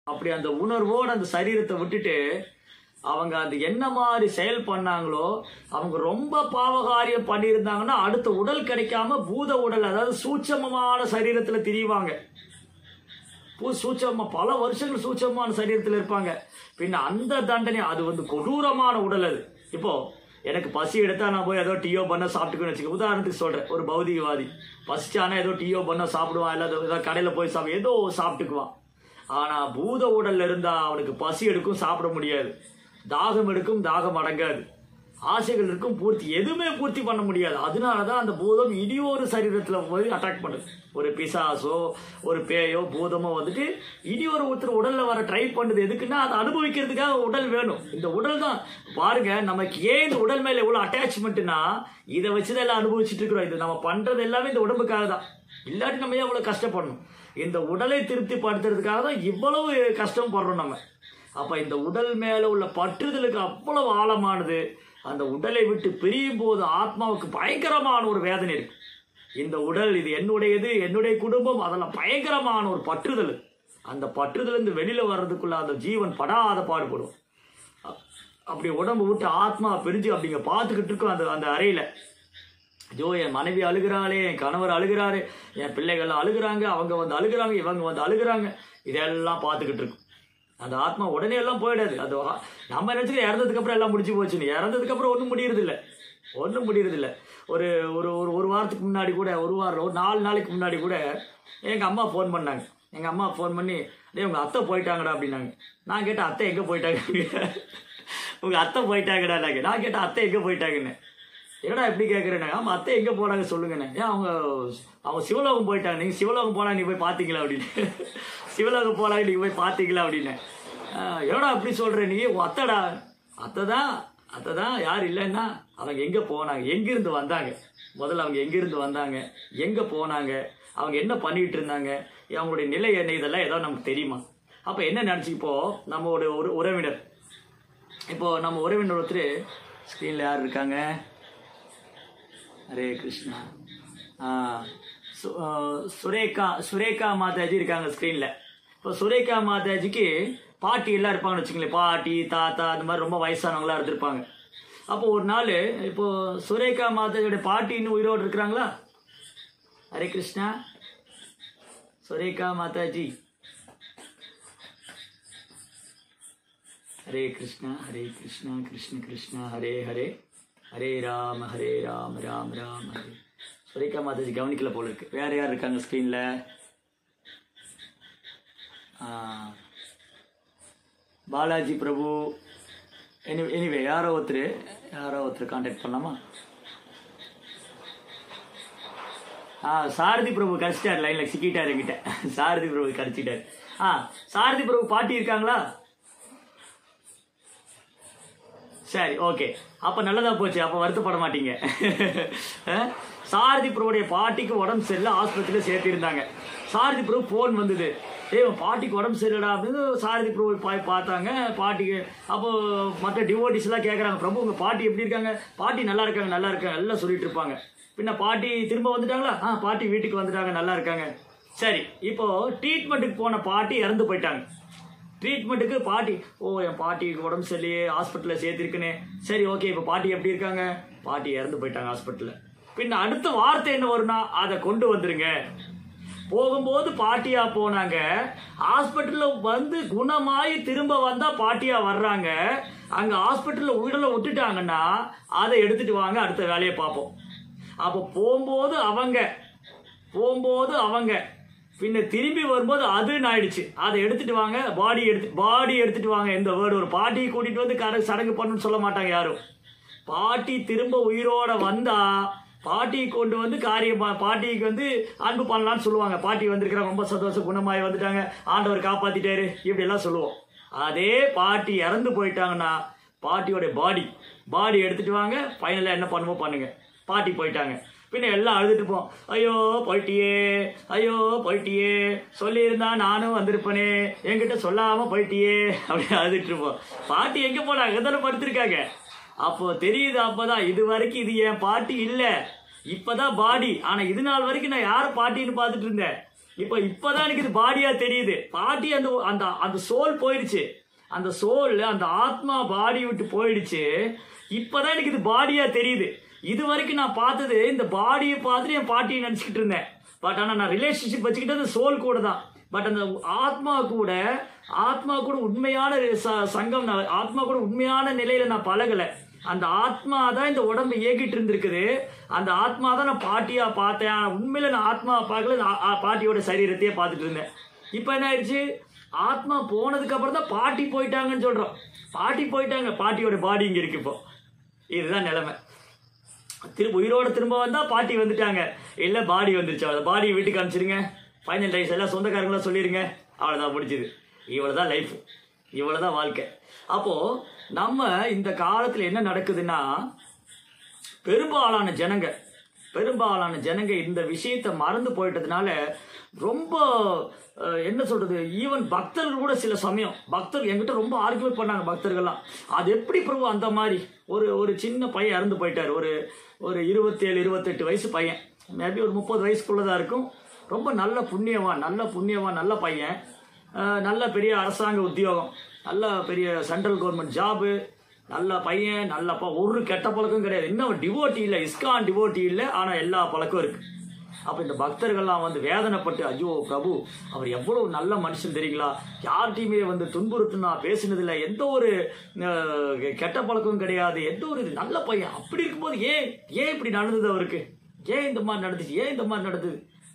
அப்படி அந்த உணர்வோட அந்த சரீரத்தை விட்டுட்டு அவங்க அந்த என்ன மாதிரி செயல் பண்ணாங்களோ அவங்க ரொம்ப பாவகாரியம் பண்ணியிருந்தாங்கன்னா அடுத்த உடல் கிடைக்காம பூத உடல் அதாவது சூட்சமமான சரீரத்துல திரிவாங்க பூ சூட்சமா பல வருஷங்கள் சூட்சமான சரீரத்தில் இருப்பாங்க பின்ன அந்த தண்டனை அது வந்து கொடூரமான உடல் அது இப்போ எனக்கு பசி எடுத்தா நான் போய் ஏதோ டீயோ பண்ண சாப்பிட்டுக்கணும்னு வச்சுக்க உதாரணத்துக்கு சொல்றேன் ஒரு பௌதிகவாதி பசிச்சானா ஏதோ டீயோ பண்ண சாப்பிடுவான் இல்லை ஏதோ கடையில் போய் சாப்பிடு ஏதோ சாப்பிட்டுக்குவான் ஆனா பூத உடல்ல இருந்தா அவனுக்கு பசி எடுக்கும் சாப்பிட முடியாது தாகம் எடுக்கும் தாகம் அடங்காது ஆசைகள் இருக்கும் பூர்த்தி எதுவுமே பூர்த்தி பண்ண முடியாது அதனால தான் அந்த பூதம் இனி ஒரு சரீரத்தில் போய் அட்டாக் பண்ணுது ஒரு பிசாசோ ஒரு பேயோ பூதமோ வந்துட்டு இனி ஒரு ஒருத்தர் உடல்ல வர ட்ரை பண்ணுது எதுக்குன்னா அதை அனுபவிக்கிறதுக்காக உடல் வேணும் இந்த உடல் தான் பாருங்க நமக்கு ஏன் இந்த உடல் மேல இவ்வளவு அட்டாச்மெண்ட்னா இதை வச்சுதான் எல்லாம் அனுபவிச்சுட்டு இருக்கிறோம் இது நம்ம பண்றது எல்லாமே இந்த உடம்புக்காக தான் இல்லாட்டி நம்ம ஏன் இவ்வளவு கஷ்டப்படணும் இந்த உடலை திருப்தி படுத்துறதுக்காக தான் இவ்வளவு கஷ்டம் படுறோம் நம்ம அப்ப இந்த உடல் மேல உள்ள பற்றுதலுக்கு அவ்வளவு ஆழமானது அந்த உடலை விட்டு பிரியும் போது ஆத்மாவுக்கு பயங்கரமான ஒரு வேதனை இருக்கு இந்த உடல் இது என்னுடையது என்னுடைய குடும்பம் அதெல்லாம் பயங்கரமான ஒரு பற்றுதல் அந்த பற்றுதல் இருந்து வெளியில வர்றதுக்குள்ள அந்த ஜீவன் படாத பாடுபடும் அ- அப்படி உடம்பு விட்டு ஆத்மா பிரிஞ்சு அப்படிங்க பார்த்துக்கிட்டு இருக்கோம் அந்த அந்த அறையில ஐயோ என் மனைவி அழுகிறாளே என் கணவர் அழுகிறாரு என் பிள்ளைகள் அழுகிறாங்க அவங்க வந்து அழுகிறாங்க இவங்க வந்து அழுகிறாங்க இதெல்லாம் பார்த்துக்கிட்டு இருக்கும் அந்த ஆத்மா உடனே எல்லாம் போயிடாது அது வா- நம்ம நினைச்சுக்க இறந்ததுக்கு அப்புறம் எல்லாம் முடிஞ்சு போச்சுன்னு இறந்ததுக்கு அப்புறம் ஒன்றும் முடியறது இல்ல ஒன்றும் முடியறது இல்ல ஒரு ஒரு ஒரு ஒரு வாரத்துக்கு முன்னாடி கூட ஒரு வாரம் ஒரு நாலு நாளைக்கு முன்னாடி கூட எங்க அம்மா ஃபோன் பண்ணாங்க எங்க அம்மா ஃபோன் பண்ணி டேய் உங்க அத்தை போயிட்டாங்கடா அப்படின்னாங்க நான் கேட்டேன் அத்தை எங்க போயிட்டாங்க உங்க அத்தை போயிட்டாங்கடா நாங்க நான் கேட்டேன் அத்தை எங்க போயிட்டாங்கன்னு என்னடா எப்படி கேட்குறேன்னு ஆமா அத்தை எங்க போனாங்க சொல்லுங்கண்ணே ஏன் அவங்க அவங்க சிவலோகம் போயிட்டாங்க நீங்க சிவலோகம் போனா நீ போய் பாத்தீங்களா அப்படின்னு சிவலோகம் போனாங்க நீங்க போய் பாத்தீங்களா அப்படின்னு ஆஹ், என்னடா அப்படி சொல்ற நீ உன் அத்தைடா அத்தை தான் அத்தை தான் யார் இல்லைன்னா அவங்க எங்க போனாங்க எங்கிருந்து வந்தாங்க முதல்ல அவங்க எங்கிருந்து வந்தாங்க எங்க போனாங்க அவங்க என்ன பண்ணிட்டு இருந்தாங்க அவங்களுடைய நிலை என்ன இதெல்லாம் ஏதோ நமக்கு தெரியுமா அப்ப என்ன நினைச்சு இப்போ நம்மளோட ஒரு உறவினர் இப்போ நம்ம உறவினர் ஒருத்தர் ஸ்க்ரீனில் யார் இருக்காங்க ஹரே கிருஷ்ணா ஆ, சு- ஆ, சுரேகா சுரேகா மாதாஜி இருக்காங்க ஸ்க்ரீனில் இப்போ சுரேகா மாதாஜிக்கு பாட்டி எல்லாம் இருப்பாங்கன்னு வச்சுங்களேன் பாட்டி தாத்தா அந்த மாதிரி ரொம்ப வயசானவங்களா இருந்திருப்பாங்க அப்போ ஒரு நாள் இப்போ சுரேகா மாதாஜியோட பாட்டி இன்னும் உயிரோடு இருக்கிறாங்களா ஹரே கிருஷ்ணா சுரேகா மாதாஜி ஹரே கிருஷ்ணா ஹரே கிருஷ்ணா கிருஷ்ண கிருஷ்ணா ஹரே ஹரே ஹரே ராம ஹரே ராம ராம ராம ஹரே சுரேகா மாதாஜி கவனிக்கல போல இருக்கு வேற யார் இருக்காங்க ஸ்க்ரீன்ல பாலாஜி பிரபு எனி எனிவே யாரோ ஒருத்தர் யாரோ ஒருத்தர் காண்டாக்ட் பண்ணலாமா ஆ சாரதி பிரபு கடிச்சிட்டார் லைன்ல சிக்கிட்டார் என்கிட்ட சாரதி பிரபு கடிச்சிட்டார் ஆ சாரதி பிரபு பாட்டி இருக்காங்களா சரி ஓகே அப்ப நல்லதா போச்சு அப்ப வருத்தப்பட மாட்டீங்க அஹ், சாரதி பிரபுடைய பாட்டிக்கு உடம்பு சரியில்லை ஆஸ்பத்திரியில சேர்த்திருந்தாங்க சாரதி பிரபு போன் வந்தது ஏய் உன் பாட்டிக்கு உடம்பு சரியில்லடா அப்படின்னு சாரதி பிரபு பாய் பார்த்தாங்க பாட்டிக்கு அப்போ மற்ற டிவோட்டிஸ் எல்லாம் கேட்குறாங்க பிரபு உங்க பாட்டி எப்படி இருக்காங்க பாட்டி நல்லா இருக்காங்க நல்லா இருக்காங்க எல்லாம் சொல்லிட்டு இருப்பாங்க பின்ன பாட்டி திரும்ப வந்துட்டாங்களா ஆ பாட்டி வீட்டுக்கு வந்துட்டாங்க நல்லா இருக்காங்க சரி இப்போ ட்ரீட்மெண்ட்டுக்கு போன பாட்டி இறந்து போயிட்டாங்க ட்ரீட்மெண்ட்டுக்கு பாட்டி ஓ என் பாட்டிக்கு உடம்பு சரியில்லையே ஹாஸ்பிட்டலில் சேர்த்திருக்குனே சரி ஓகே இப்போ பாட்டி எப்படி இருக்காங்க பாட்டி இறந்து போயிட்டாங்க ஹாஸ்பிட்டலில் பின்ன அடுத்த வார்த்தை என்ன வரும்னா அதை கொண்டு வந்துருங்க போகும்போது பாட்டியா போனாங்க ஹாஸ்பிட்டல்ல வந்து குணமாயி திரும்ப வந்தா பாட்டியா வர்றாங்க அங்க ஹாஸ்பிட்டல்ல உயிரில விட்டுட்டாங்கன்னா அதை எடுத்துட்டு வாங்க அடுத்த வேலையை பார்ப்போம் அப்போ போகும்போது அவங்க போகும்போது அவங்க பின்ன திரும்பி வரும்போது அதுன்னு ஆயிடுச்சு அதை எடுத்துட்டு வாங்க பாடி எடுத்து பாடி எடுத்துட்டு வாங்க இந்த வேர்டு ஒரு பாட்டியை கூட்டிட்டு வந்து கர சடங்கு பண்ணணும்னு சொல்ல மாட்டாங்க யாரும் பாட்டி திரும்ப உயிரோட வந்தா பாட்டியை கொண்டு வந்து காரியம் பா- பாட்டிக்கு வந்து அன்பு பண்ணலாம்னு சொல்லுவாங்க பாட்டி வந்திருக்கிறாங்க ரொம்ப சந்தோஷம் குணமாயி வந்துட்டாங்க ஆண்டவர் காப்பாத்திட்டாரு இப்படி எல்லாம் சொல்லுவோம் அதே பாட்டி இறந்து போயிட்டாங்கன்னா பாட்டியோட பாடி பாடி எடுத்துட்டு வாங்க ஃபைனலாக என்ன பண்ணுமோ பண்ணுங்க பாட்டி போயிட்டாங்க பின்ன எல்லாம் அழுதுட்டு போம் ஐயோ போயிட்டியே ஐயோ போயிட்டியே சொல்லியிருந்தா நானும் வந்திருப்பனே என்கிட்ட சொல்லாம போயிட்டியே அப்படின்னு அழுதுட்டு இருப்போம் பாட்டி எங்க போனாங்க அங்கே தானே படுத்திருக்காங்க அப்போ தெரியுது அப்பதான் இது வரைக்கும் இது என் பாட்டி இல்ல இப்பதான் பாடி ஆனா இது நாள் வரைக்கும் நான் யார பாட்டின்னு பார்த்துட்டு இருந்தேன் இப்போ இப்பதான் எனக்கு இது பாடியா தெரியுது பாட்டி அந்த அந்த அந்த சோல் போயிடுச்சு அந்த சோல் அந்த ஆத்மா பாடி விட்டு போயிடுச்சு இப்பதான் எனக்கு இது பாடியா தெரியுது இது வரைக்கும் நான் பார்த்தது இந்த பாடியை பார்த்துட்டு என் பாட்டியை நினச்சிக்கிட்டு இருந்தேன் பட் ஆனால் நான் ரிலேஷன்ஷிப் வச்சுக்கிட்டது சோல் கூட தான் பட் அந்த ஆத்மா கூட ஆத்மா கூட உண்மையான ச- சங்கம் நான் ஆத்மா கூட உண்மையான நிலையில நான் பழகலை அந்த ஆத்மா தான் இந்த உடம்பு இயக்கிட்டு இருந்திருக்குது அந்த ஆத்மா தான் நான் பாட்டியா பார்த்தேன் ஆனா உண்மையில நான் ஆத்மா பார்க்கல நான் ஆ- பாட்டியோட சரீரத்தையே பார்த்துட்டு இருந்தேன் இப்போ என்ன ஆயிடுச்சு ஆத்மா போனதுக்கு அப்புறம் தான் பாட்டி போயிட்டாங்கன்னு சொல்றோம் பாட்டி போயிட்டாங்க பாட்டியோட பாடி இங்க இருக்கு இப்போ இதுதான் நிலைமை திரும்ப உயிரோட திரும்ப வந்தா பாட்டி வந்துட்டாங்க இல்ல பாடி வந்துருச்சு அவ்வளோ பாடி வீட்டுக்கு அனுப்பிச்சிருங்க ஃபைனல் டைஸ் எல்லாம் சொந்தக்காரங்களாம் சொல்லிடுங்க அவ்வளோதான் முடிஞ்சுது இவ்வளோதான் லைஃப் இவ்வளோதான் வாழ்க்கை அப்போ நம்ம இந்த காலத்துல என்ன நடக்குதுன்னா பெரும்பாலான ஜனங்க பெரும்பாலான ஜனங்க இந்த விஷயத்தை மறந்து போயிட்டதுனால ரொம்ப அஹ், என்ன சொல்றது ஈவன் பக்தர்கள் கூட சில சமயம் பக்தர் என்கிட்ட ரொம்ப ஆர்குமெண்ட் பண்ணாங்க பக்தர்கள்லாம் அது எப்படி பிரபு அந்த மாதிரி ஒரு ஒரு சின்ன பையன் இறந்து போயிட்டார் ஒரு ஒரு இருபத்தேழு இருபத்தெட்டு வயசு பையன் மேபி ஒரு முப்பது வயசுக்குள்ளதா இருக்கும் ரொம்ப நல்ல புண்ணியவான் நல்ல புண்ணியவான் நல்ல பையன் அஹ், நல்ல பெரிய அரசாங்க உத்தியோகம் நல்ல பெரிய சென்ட்ரல் கவர்மெண்ட் ஜாபு நல்ல பையன் நல்ல ப ஒரு கெட்ட பழக்கம் கிடையாது இன்னும் டிவோட்டி இல்லை இஸ்கான் டிவோட்டி இல்லை ஆனால் எல்லா பழக்கம் இருக்கு அப்போ இந்த பக்தர்கள்லாம் வந்து வேதனைப்பட்டு ஐயோ பிரபு அவர் எவ்வளவு நல்ல மனுஷன் தெரியுங்களா யார்கிட்டையுமே வந்து துன்புறுத்துனா பேசினதில்லை எந்த ஒரு அஹ், கெட்ட பழக்கமும் கிடையாது எந்த ஒரு இது நல்ல பையன் அப்படி இருக்கும்போது ஏன் ஏன் இப்படி நடந்தது அவருக்கு ஏன் இந்த மாதிரி நடந்துச்சு ஏன் இந்த மாதிரி நடந்தது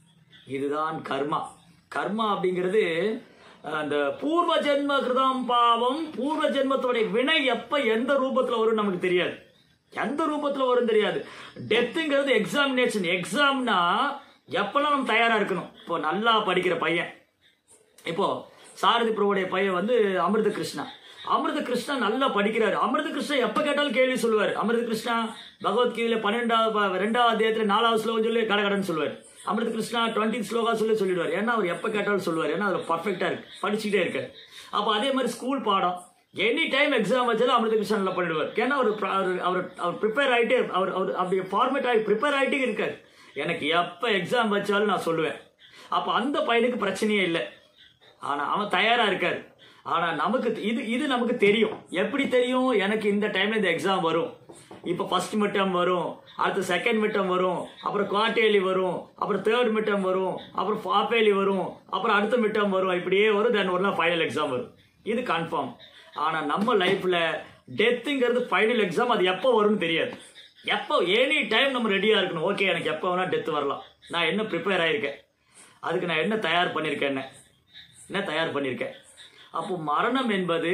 இதுதான் கர்மா கர்மா அப்படிங்கிறது அந்த பூர்வ ஜென்ம கிருதம் பாவம் பூர்வ ஜென்மத்தோடைய வினை எப்ப எந்த ரூபத்துல வரும் நமக்கு தெரியாது எந்த ரூபத்துல வரும் தெரியாது டெத்துங்கிறது எக்ஸாமினேஷன் எக்ஸாம்னா எப்பெல்லாம் நம்ம தயாரா இருக்கணும் இப்போ நல்லா படிக்கிற பையன் இப்போ சாரதி பிரபுடைய பையன் வந்து அமிர்த கிருஷ்ணா அமிர்த கிருஷ்ணா நல்லா படிக்கிறாரு அமிர்த கிருஷ்ணா எப்ப கேட்டாலும் கேள்வி சொல்லுவார் அமிர்த கிருஷ்ணா பகவத்கீதையில பன்னெண்டாவது ப- ரெண்டாவது அத்தியாயத்துல நாலாவது ஸ்லோகம் சொல்லி கடகடன்னு சொல்லுவார் அமிர்த கிருஷ்ணா டுவெண்ட்டி ஸ்லோகா சொல்லி சொல்லிடுவார் ஏன்னா அவர் எப்ப கேட்டாலும் சொல்லுவார் ஏன்னா அவர் பர்ஃபெக்டா இருக்கு படிச்சுட்டே இருக்காரு அப்போ அதே மாதிரி ஸ்கூல் பாடம் எனி டைம் எக்ஸாம் வச்சாலும் அமிர்த கிருஷ்ணா நல்லா பண்ணிடுவார் ஏன்னா அவர் pr- அவர் அவர் அவர் ப்ரிப்பேர் ஆயிட்டே அவர் அவர் அப்படி ஃபார்மேட் ஆகி ப்ரிப்பேர் ஆயிட்டே இருக்காரு எனக்கு எப்ப எக்ஸாம் வச்சாலும் நான் சொல்லுவேன் அப்போ அந்த பையனுக்கு பிரச்சனையே இல்லை ஆனா அவன் தயாரா இருக்காரு ஆனா நமக்கு இது இது நமக்கு தெரியும் எப்படி தெரியும் எனக்கு இந்த டைம்ல இந்த எக்ஸாம் வரும் இப்போ ஃபர்ஸ்ட் மிட்டம் வரும் அடுத்து செகண்ட் மிட்டம் வரும் அப்புறம் குவார்டர்லி வரும் அப்புறம் தேர்ட் மிட்டம் வரும் அப்புறம் ஃபாப்பேலி வரும் அப்புறம் அடுத்த மிட்டம் வரும் இப்படியே வரும் தென் ஒரு நாள் ஃபைனல் எக்ஸாம் வரும் இது கன்ஃபார்ம் ஆனா நம்ம லைஃப்ல டெத்துங்கிறது ஃபைனல் எக்ஸாம் அது எப்போ வரும்னு தெரியாது எப்போ எனி டைம் நம்ம ரெடியா இருக்கணும் ஓகே எனக்கு எப்போ வேணா டெத் வரலாம் நான் என்ன ப்ரிப்பேர் ஆயிருக்கேன் அதுக்கு நான் என்ன தயார் பண்ணியிருக்கேன் என்ன என்ன தயார் பண்ணியிருக்கேன் அப்போ மரணம் என்பது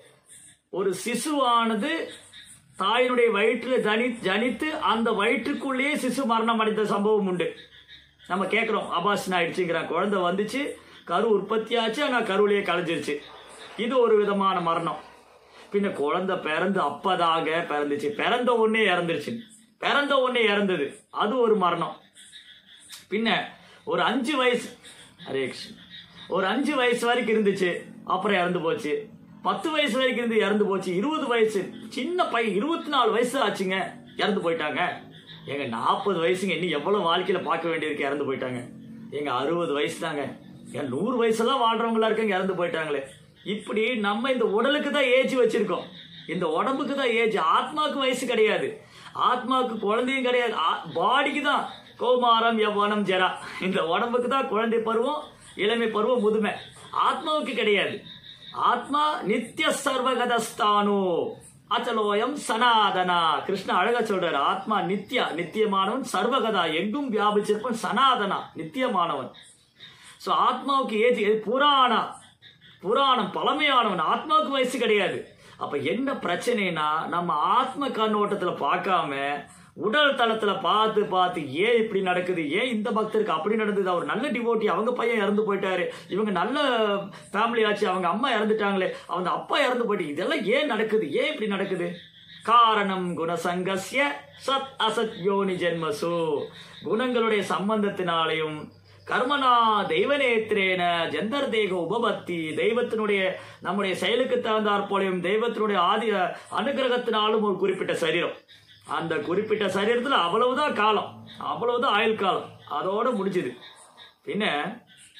ஒரு சிசுவானது தாயினுடைய வயிற்றில் ஜனி ஜனித்து அந்த வயிற்றுக்குள்ளேயே சிசு மரணம் அடைந்த சம்பவம் உண்டு நம்ம கேட்குறோம் அபாஷன் ஆயிடுச்சுங்கிறான் குழந்தை வந்துச்சு கரு உற்பத்தி ஆச்சு ஆனால் கருவிலேயே கலைஞ்சிருச்சு இது ஒரு விதமான மரணம் பின்ன குழந்தை பிறந்து அப்பதாக பிறந்துச்சு பிறந்த உடனே இறந்துருச்சு பிறந்த உடனே இறந்தது அது ஒரு மரணம் பின்ன ஒரு அஞ்சு வயசு ஹரே கிருஷ்ணன் ஒரு அஞ்சு வயசு வரைக்கும் இருந்துச்சு அப்புறம் இறந்து போச்சு பத்து வயசு வரைக்கும் இருந்து இறந்து போச்சு இருபது வயசு சின்ன பையன் இருபத்தி நாலு வயசு ஆச்சுங்க இறந்து போயிட்டாங்க எங்க நாற்பது வயசுங்க இன்னும் எவ்வளவு வாழ்க்கையில பார்க்க வேண்டியிருக்கு இறந்து போயிட்டாங்க எங்க அறுபது வயசு தாங்க என் நூறு வயசுலாம் வாழ்றவங்களா இருக்காங்க இறந்து போயிட்டாங்களே இப்படி நம்ம இந்த உடலுக்கு தான் ஏஜ் வச்சிருக்கோம் இந்த உடம்புக்கு தான் ஏஜ் ஆத்மாவுக்கு வயசு கிடையாது ஆத்மாவுக்கு குழந்தையும் கிடையாது பாடிக்கு தான் கௌமாரம் யௌவனம் ஜரா இந்த உடம்புக்கு தான் குழந்தை பருவம் இளமை பருவம் முதுமை ஆத்மாவுக்கு கிடையாது ஆத்மா நித்திய சர்வகதஸ்தானோ அச்சலோயம் சனாதனா கிருஷ்ணா அழகா சொல்றாரு ஆத்மா நித்யா நித்தியமானவன் சர்வகதா எங்கும் வியாபிச்சிருப்பவன் சனாதனா நித்தியமானவன் ஸோ ஆத்மாவுக்கு ஏஜ் புராணா புராணம் பழமையானவன் ஆத்மாவுக்கு வயசு கிடையாது அப்ப என்ன பிரச்சனைனா நம்ம ஆத்ம கண்ணோட்டத்துல பார்க்காம உடல் தளத்துல பார்த்து பார்த்து ஏன் இப்படி நடக்குது ஏன் இந்த பக்தருக்கு அப்படி நடந்தது அவர் நல்ல டிவோட்டி அவங்க பையன் இறந்து போயிட்டாரு இவங்க நல்ல ஃபேமிலி ஆச்சு அவங்க அம்மா இறந்துட்டாங்களே அவங்க அப்பா இறந்து போயிட்டு இதெல்லாம் ஏன் நடக்குது ஏன் இப்படி நடக்குது காரணம் குணசங்கஸ்ய சத் அசத் யோனி ஜென்மசு குணங்களுடைய சம்பந்தத்தினாலையும் கர்மனா தெய்வநேத்திரேன ஜந்தர் தேக உபபத்தி தெய்வத்தினுடைய நம்முடைய செயலுக்கு தகுந்தாற் போலையும் தெய்வத்தினுடைய ஆதி அனுகிரகத்தினாலும் ஒரு குறிப்பிட்ட சரீரம் அந்த குறிப்பிட்ட சரீரத்தில் அவ்வளவுதான் காலம் அவ்வளவுதான் ஆயுள் காலம் அதோட முடிஞ்சுது பின்ன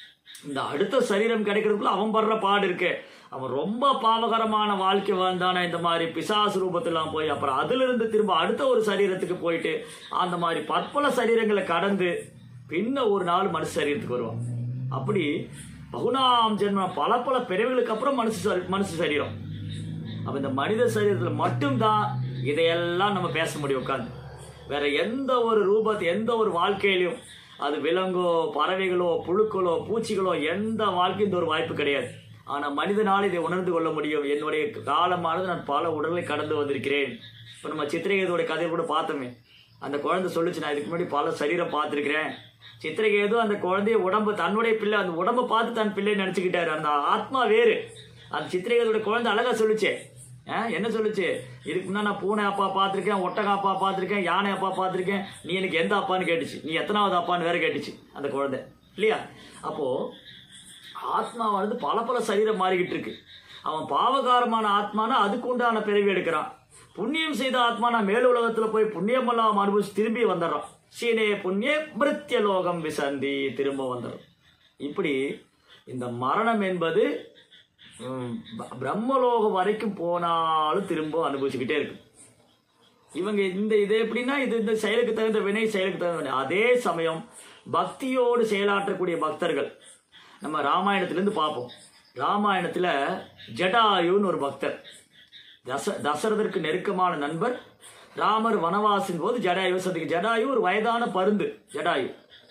இந்த அடுத்த சரீரம் கிடைக்கிறதுக்குள்ள அவன் படுற பாடு இருக்கு அவன் ரொம்ப பாவகரமான வாழ்க்கை வாழ்ந்தானே இந்த மாதிரி பிசாசு ரூபத்திலாம் போய் அப்புறம் அதிலிருந்து திரும்ப அடுத்த ஒரு சரீரத்துக்கு போயிட்டு அந்த மாதிரி பற்பல சரீரங்களை கடந்து பின்ன ஒரு நாள் மனுஷ சரீரத்துக்கு வருவான் அப்படி பகுனாம் ஜென்ம பல பல பிறவிகளுக்கு அப்புறம் மனுஷ சரி- மனுஷ சரீரம் அப்ப இந்த மனித சரீரத்தில் மட்டும்தான் இதையெல்லாம் நம்ம பேச முடியும் உட்காந்து வேற எந்த ஒரு ரூபத்தை எந்த ஒரு வாழ்க்கையிலும் அது விலங்கோ பறவைகளோ புழுக்களோ பூச்சிகளோ எந்த வாழ்க்கையும் இந்த ஒரு வாய்ப்பு கிடையாது ஆனா மனிதனால் இதை உணர்ந்து கொள்ள முடியும் என்னுடைய காலமானது நான் பல உடல்களை கடந்து வந்திருக்கிறேன் இப்போ நம்ம சித்திரகேதுவோட கதையை கூட பார்த்தோமே அந்த குழந்தை சொல்லுச்சு நான் இதுக்கு முன்னாடி பல சரீரம் பார்த்துருக்கிறேன் சித்திரகேது அந்த குழந்தைய உடம்பு தன்னுடைய பிள்ளை அந்த உடம்பை பார்த்து தன் பிள்ளை நினச்சிக்கிட்டாரு அந்த ஆத்மா வேறு அந்த சித்திரகேதோட குழந்தை அழகா சொல்லுச்சே ஆ, என்ன சொல்லுச்சு இதுக்கு முன்னா நான் பூனை அப்பா பார்த்துருக்கேன் ஒட்டக அப்பா பார்த்துருக்கேன் யானை அப்பா பார்த்துருக்கேன் நீ எனக்கு எந்த அப்பான்னு கேட்டுச்சு நீ எத்தனாவது அப்பான்னு வேற கேட்டுச்சு அந்த குழந்தை இல்லையா அப்போ ஆத்மாவானது பல பல சரீரம் மாறிக்கிட்டு இருக்கு அவன் பாவகாரமான ஆத்மானா அதுக்கு உண்டான பிறவி எடுக்கிறான் புண்ணியம் செய்த ஆத்மானா மேல் உலகத்துல போய் புண்ணியமெல்லாம் அனுபவிச்சு திரும்பி வந்துடுறான் சீனே புண்ணிய பிருத்திய லோகம் விசந்தி திரும்ப வந்துடும் இப்படி இந்த மரணம் என்பது ம், ப- பிரம்மலோகம் வரைக்கும் போனாலும் திரும்ப அனுபவிச்சுக்கிட்டே இருக்கு இவங்க இந்த இது எப்படின்னா இது இந்த செயலுக்கு தகுந்த வினை செயலுக்கு தகுந்த வினை அதே சமயம் பக்தியோடு செயலாற்றக்கூடிய பக்தர்கள் நம்ம ராமாயணத்திலேருந்து பார்ப்போம் ராமாயணத்தில் ஜடாயுன்னு ஒரு பக்தர் தச தசரதற்கு நெருக்கமான நண்பர் ராமர் வனவாசின் போது ஜடாயு சந்திக்க ஜடாயு ஒரு வயதான பருந்து ஜடாயு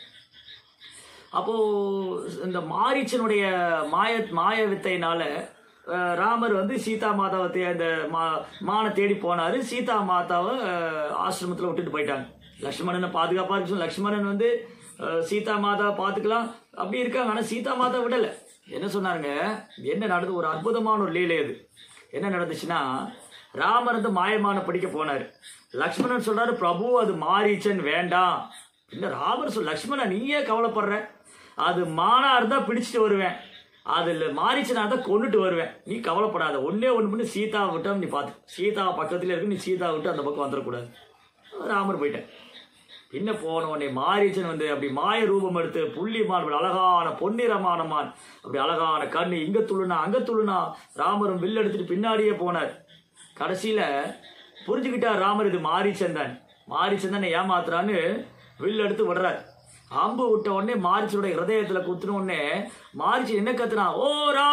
அப்போ இந்த மாரீச்சனுடைய மாய மாய வித்தையினால அஹ், ராமர் வந்து சீதா மாதாவை தே அந்த மா மானை தேடி போனாரு சீதா மாதாவை அஹ், ஆசிரமத்துல விட்டுட்டு போயிட்டாங்க லக்ஷ்மணனை பாதுகாப்பா இருக்கு சொல்லி லக்ஷ்மணன் வந்து அஹ், சீதா மாதாவை பார்த்துக்கலாம் அப்படி இருக்காங்க ஆனா சீதா மாதா விடல என்ன சொன்னாருங்க என்ன நடந்து ஒரு அற்புதமான ஒரு லீலை அது என்ன நடந்துச்சுன்னா ராமர் வந்து மாயமான படிக்க போனாரு லக்ஷ்மணன் சொல்றாரு பிரபு அது மாரீச்சன் வேண்டாம் இல்ல ராமர் சொல் லக்ஷ்மணா நீயே கவலைப்படுற அது மானா இருந்தா பிடிச்சிட்டு வருவேன் அதுல மாறிச்சுனா தான் கொண்டுட்டு வருவேன் நீ கவலைப்படாத ஒன்னே ஒன்று பண்ணி சீதாவை விட்டா நீ பார்த்து சீதா பக்கத்துல இருக்கு நீ சீதா விட்டு அந்த பக்கம் வந்துடக்கூடாது ராமர் போயிட்டேன் பின்ன போன உடனே மாரீச்சன் வந்து அப்படி மாய ரூபம் எடுத்து புள்ளி மான் அப்படி அழகான பொன்னிறமான மான் அப்படி அழகான கண்ணு இங்க துள்ளுனா அங்க துள்ளுனா ராமரும் வில் எடுத்துட்டு பின்னாடியே போனார் கடைசியில புரிஞ்சுக்கிட்டார் ராமர் இது மாரீச்சன் தான் மாரீச்சன் தானே ஏமாத்துறான்னு வில் எடுத்து விடுறார் அம்பு விட்ட உடனே மாரிச்சனோட ஹிருதயத்துல குத்துன உடனே மாரிச்சு என்ன கத்துனா ஓ ரா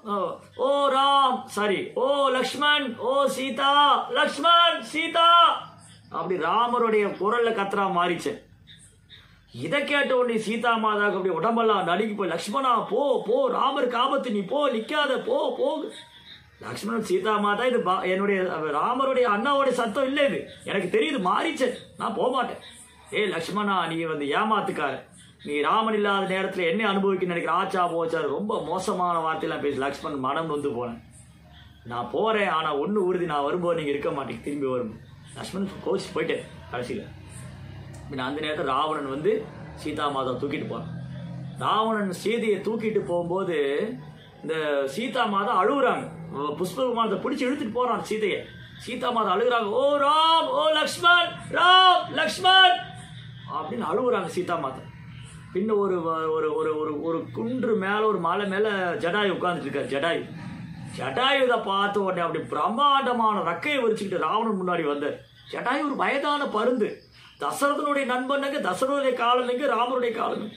ஓ ராம் சாரி ஓ லக்ஷ்மண் ஓ சீதா லக்ஷ்மண் சீதா அப்படி ராமருடைய குரல்ல கத்துறா மாறிச்சு இதை கேட்ட உடனே சீதா மாதாவுக்கு அப்படி உடம்பெல்லாம் நடுங்கி போய் லக்ஷ்மணா போ போ ராமருக்கு ஆபத்து நீ போ நிக்காத போ போ லக்ஷ்மணன் சீதா மாதா இது பா- என்னுடைய ராமருடைய அண்ணாவுடைய சத்தம் இல்லை இது எனக்கு தெரியுது மாறிச்சு நான் போக மாட்டேன் ஏய் லக்ஷ்மணா நீ வந்து ஏமாத்துக்கார நீ ராமன் இல்லாத நேரத்துல என்ன அனுபவிக்க நினைக்கிற ஆச்சா போச்சா ரொம்ப மோசமான வார்த்தையெல்லாம் பேசி லக்ஷ்மணன் மனம் வந்து போனேன் நான் போறேன் ஆனா ஒண்ணு உறுதி நான் வரும்போது நீங்க இருக்க மாட்டீங்க திரும்பி வரும் லக்ஷ்மணன் கோச்சு போயிட்டேன் கடைசியில பின்ன அந்த நேரத்தில் ராவணன் வந்து சீதா மாதா தூக்கிட்டு போறான் ராவணன் சீதையை தூக்கிட்டு போகும்போது இந்த சீதா மாதா அழுகுறாங்க புஷ்ப விமானத்தை பிடிச்சி இழுத்துட்டு போறான் சீதையை சீதா மாதா அழுகுறாங்க ஓ ராம் ஓ லக்ஷ்மண் ராம் லக்ஷ்மண் அப்படின்னு அழுகுறாங்க சீதா மாதா பின்ன ஒரு வ- ஒரு ஒரு ஒரு ஒரு குன்று மேல ஒரு மலை மேல ஜடாயு உட்கார்ந்துட்டு இருக்காரு ஜடாயு ஜடாயு இதை பார்த்த உடனே அப்படி பிரம்மாண்டமான ரெக்கையை விரிச்சுக்கிட்டு ராவணன் முன்னாடி வந்தார் ஜடாயு ஒரு வயதான பருந்து தசரதனுடைய நண்பனுங்க தசரனுடைய காலனுங்க ராமருடைய காலனுங்க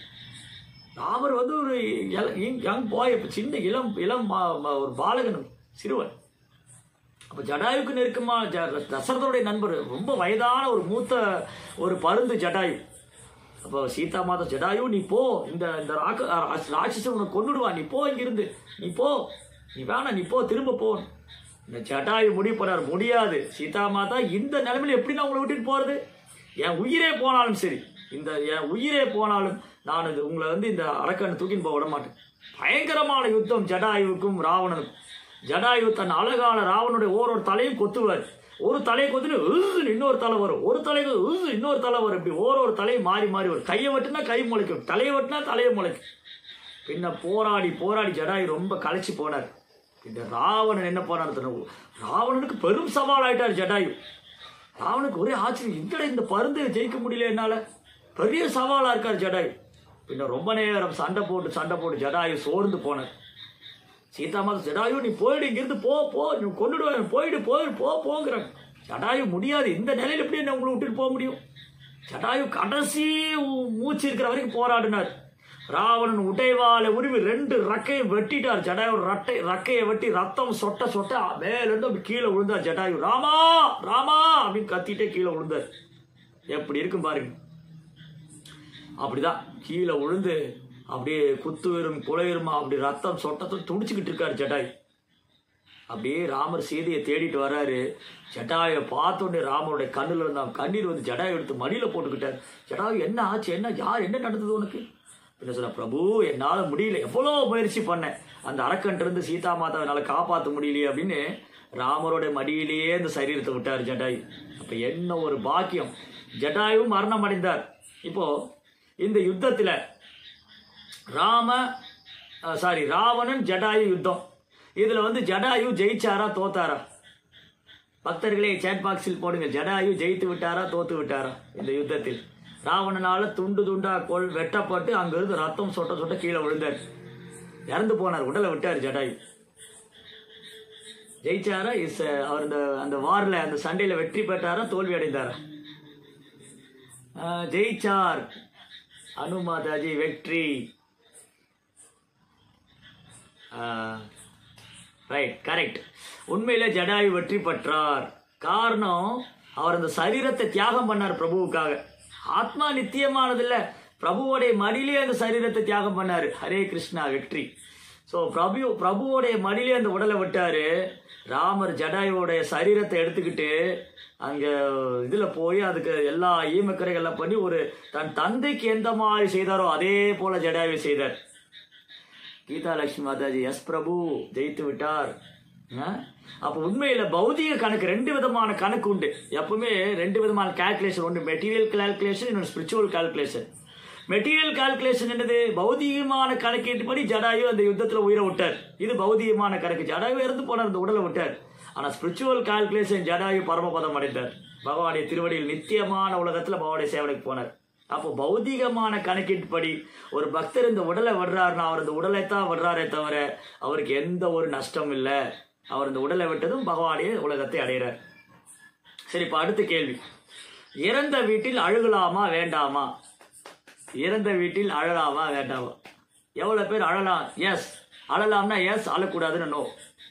ராமர் வந்து ஒரு யங் பாய் இப்போ சின்ன இளம் இளம் மா- மா- ஒரு பாலகன் சிறுவன் அப்ப ஜடாயுக்கு நெருக்கமா ஜ- தசரதனுடைய நண்பர் ரொம்ப வயதான ஒரு மூத்த ஒரு பருந்து ஜடாயு அப்போ சீதா மாதா ஜடாயு நீ போ இந்த இந்த ராக்க ரா- ராட்சசன் உனக்கு கொண்டுடுவான் நீ போ இங்கிருந்து நீ போ நீ வேணாம் நீ போ திரும்ப போ இந்த ஜடாயு முடிவு பண்ணார் முடியாது சீதா மாதா இந்த நிலைமையில எப்படி நான் உங்களை விட்டுட்டு போறது என் உயிரே போனாலும் சரி இந்த என் உயிரே போனாலும் நான் இது உங்களை வந்து இந்த அரக்கனை தூக்கின்னு போக விட மாட்டேன் பயங்கரமான யுத்தம் ஜடாயுவுக்கும் ராவணனுக்கும் ஜடாயு தன் அழகான ராவனுடைய ஓரொரு தலையும் கொத்துவார் ஒரு தலையை கொத்துன்னு உஸ்ஸுன்னு இன்னொரு தலை வரும் ஒரு தலைக்கு உஸ்ஸு இன்னொரு தலை வரும் இப்படி ஒரு ஒரு தலையும் மாறி மாறி வரும் கையை வெட்டினா கை முளைக்கும் தலையை வெட்டினா தலையை முளைக்கும் பின்ன போராடி போராடி ஜடாயு ரொம்ப களைச்சு போனார் இந்த ராவணன் என்ன போனார் தெரியுமா? ராவணனுக்கு பெரும் சவால் ஆயிட்டார் ஜடாயு ராவனுக்கு ஒரே ஆச்சரியம் எங்கடா இந்த பருந்து ஜெயிக்க முடியல என்னால பெரிய சவாலா இருக்கார் ஜடாயு பின்ன ரொம்ப நேரம் சண்டை போட்டு சண்டை போட்டு ஜடாயு சோர்ந்து போனார் சீதா மாதா ஜடாயு நீ போயிடு இங்கிருந்து போ போ நீ கொண்டுடுவேன் போயிடு போயிடு போ போங்கிறாங்க ஜடாயு முடியாது இந்த நிலையில எப்படி என்ன உங்களை விட்டுட்டு போக முடியும் ஜடாயு கடைசி ஊ- மூச்சு இருக்கிற வரைக்கும் போராடினார் ராவணன் உடைவாளை உருவி ரெண்டு ரக்கையை வெட்டிட்டார் ஜடாயு ரட்டை ரக்கையை வெட்டி ரத்தம் சொட்ட சொட்ட மேலிருந்து அப்படி கீழே விழுந்தார் ஜடாயு ராமா ராமா அப்படின்னு கத்திட்டே கீழே விழுந்தார் எப்படி இருக்கும் பாருங்க அப்படிதான் கீழே விழுந்து அப்படியே குத்துவரும் குலையுருமா அப்படி ரத்தம் சொட்டத்தை துடிச்சுக்கிட்டு இருக்காரு ஜட்டாய் அப்படியே ராமர் சீதையை தேடிட்டு வராரு ஜட்டாயை பார்த்தோன்னே ராமருடைய கண்ணுல இருந்த கண்ணீர் வந்து ஜடாயை எடுத்து மடியில போட்டுக்கிட்டார் ஜடாயு என்ன ஆச்சு என்ன யார் என்ன நடந்தது உனக்கு என்ன சொன்ன பிரபு என்னால முடியல எவ்வளோ முயற்சி பண்ணேன் அந்த அரக்கன்ட்டு இருந்து சீதா மாதாவை என்னால காப்பாற்ற முடியலையே அப்படின்னு ராமரோட மடியிலேயே அந்த சரீரத்தை விட்டார் ஜடாயு அப்ப என்ன ஒரு பாக்கியம் ஜடாயும் மரணம் அடைந்தார் இப்போ இந்த யுத்தத்துல ராம சாரி ராவணன் ஜடாயு யுத்தம் இதுல வந்து ஜடாயு ஜெயிச்சாரா தோத்தாரா பக்தர்களே சேட் பாக்ஸில் போடுங்க ஜடாயு ஜெயித்து விட்டாரா தோத்து விட்டாரா இந்த யுத்தத்தில் ராவணனால துண்டு துண்டா கொள் வெட்டப்பட்டு அங்கிருந்து ரத்தம் சொட்ட சொட்ட கீழே விழுந்தார் இறந்து போனார் உடலை விட்டார் ஜடாயு ஜெயிச்சாரா இஸ் அவர் இந்த அந்த வார்ல அந்த சண்டையில வெற்றி பெற்றாரா தோல்வி அடைந்தாரா ஆஹ், ஜெயிச்சார் அனு மாதாஜி வெற்றி ரைட் கரெக்ட் உண்மையில ஜடாயு வெற்றி பெற்றார் காரணம் அவர் அந்த சரீரத்தை தியாகம் பண்ணார் பிரபுவுக்காக ஆத்மா நித்தியமானது இல்ல பிரபுவோடைய மடியிலே அந்த சரீரத்தை தியாகம் பண்ணாரு ஹரே கிருஷ்ணா வெற்றி ஸோ பிரபு பிரபுவோடைய மடியிலே அந்த உடலை விட்டாரு ராமர் ஜடாயுவோடைய சரீரத்தை எடுத்துக்கிட்டு அங்க இதுல போய் அதுக்கு எல்லா ஈமக்கரைகள்லாம் பண்ணி ஒரு தன் தந்தைக்கு எந்த மாதிரி செய்தாரோ அதே போல ஜடாயு செய்தார் கீதா லட்சுமி மாதாஜி எஸ் பிரபு ஜெயித்து விட்டார் ஆ? அப்போ உண்மையில பௌதிக கணக்கு ரெண்டு விதமான கணக்கு உண்டு எப்பவுமே ரெண்டு விதமான கால்குலேஷன் ஒன்று மெட்டீரியல் கால்குலேஷன் இன்னொன்று ஸ்பிரிச்சுவல் கால்குலேஷன் மெட்டீரியல் கால்குலேஷன் என்னது பௌதிகமான கணக்கீட்டுப்படி ஜடாயு அந்த யுத்தத்துல உயிரை விட்டார் இது பௌதிகமான கணக்கு ஜடாயு இறந்து போனார் அந்த உடலை விட்டார் ஆனா ஸ்பிரிச்சுவல் கால்குலேஷன் ஜடாயு பரமபதம் அடைந்தார் பகவானுடைய திருவடியில் நித்தியமான உலகத்துல பகவானுடைய சேவனைக்கு போனார் அப்போ பௌதிகமான கணக்கீட்டுப்படி ஒரு பக்தர் இந்த உடலை விடுறாருன்னா அவர் இந்த உடலை தான் விடுறாரே தவிர அவருக்கு எந்த ஒரு நஷ்டம் இல்லை அவர் இந்த உடலை விட்டதும் பகவானுடைய உலகத்தை அடைகிறார் சரி இப்போ அடுத்த கேள்வி இறந்த வீட்டில் அழுகலாமா வேண்டாமா இறந்த வீட்டில் அழலாமா வேண்டாமா எவ்வளவு பேர் அழலாம் எஸ் அழலாம்னா எஸ் அழக்கூடாதுன்னு no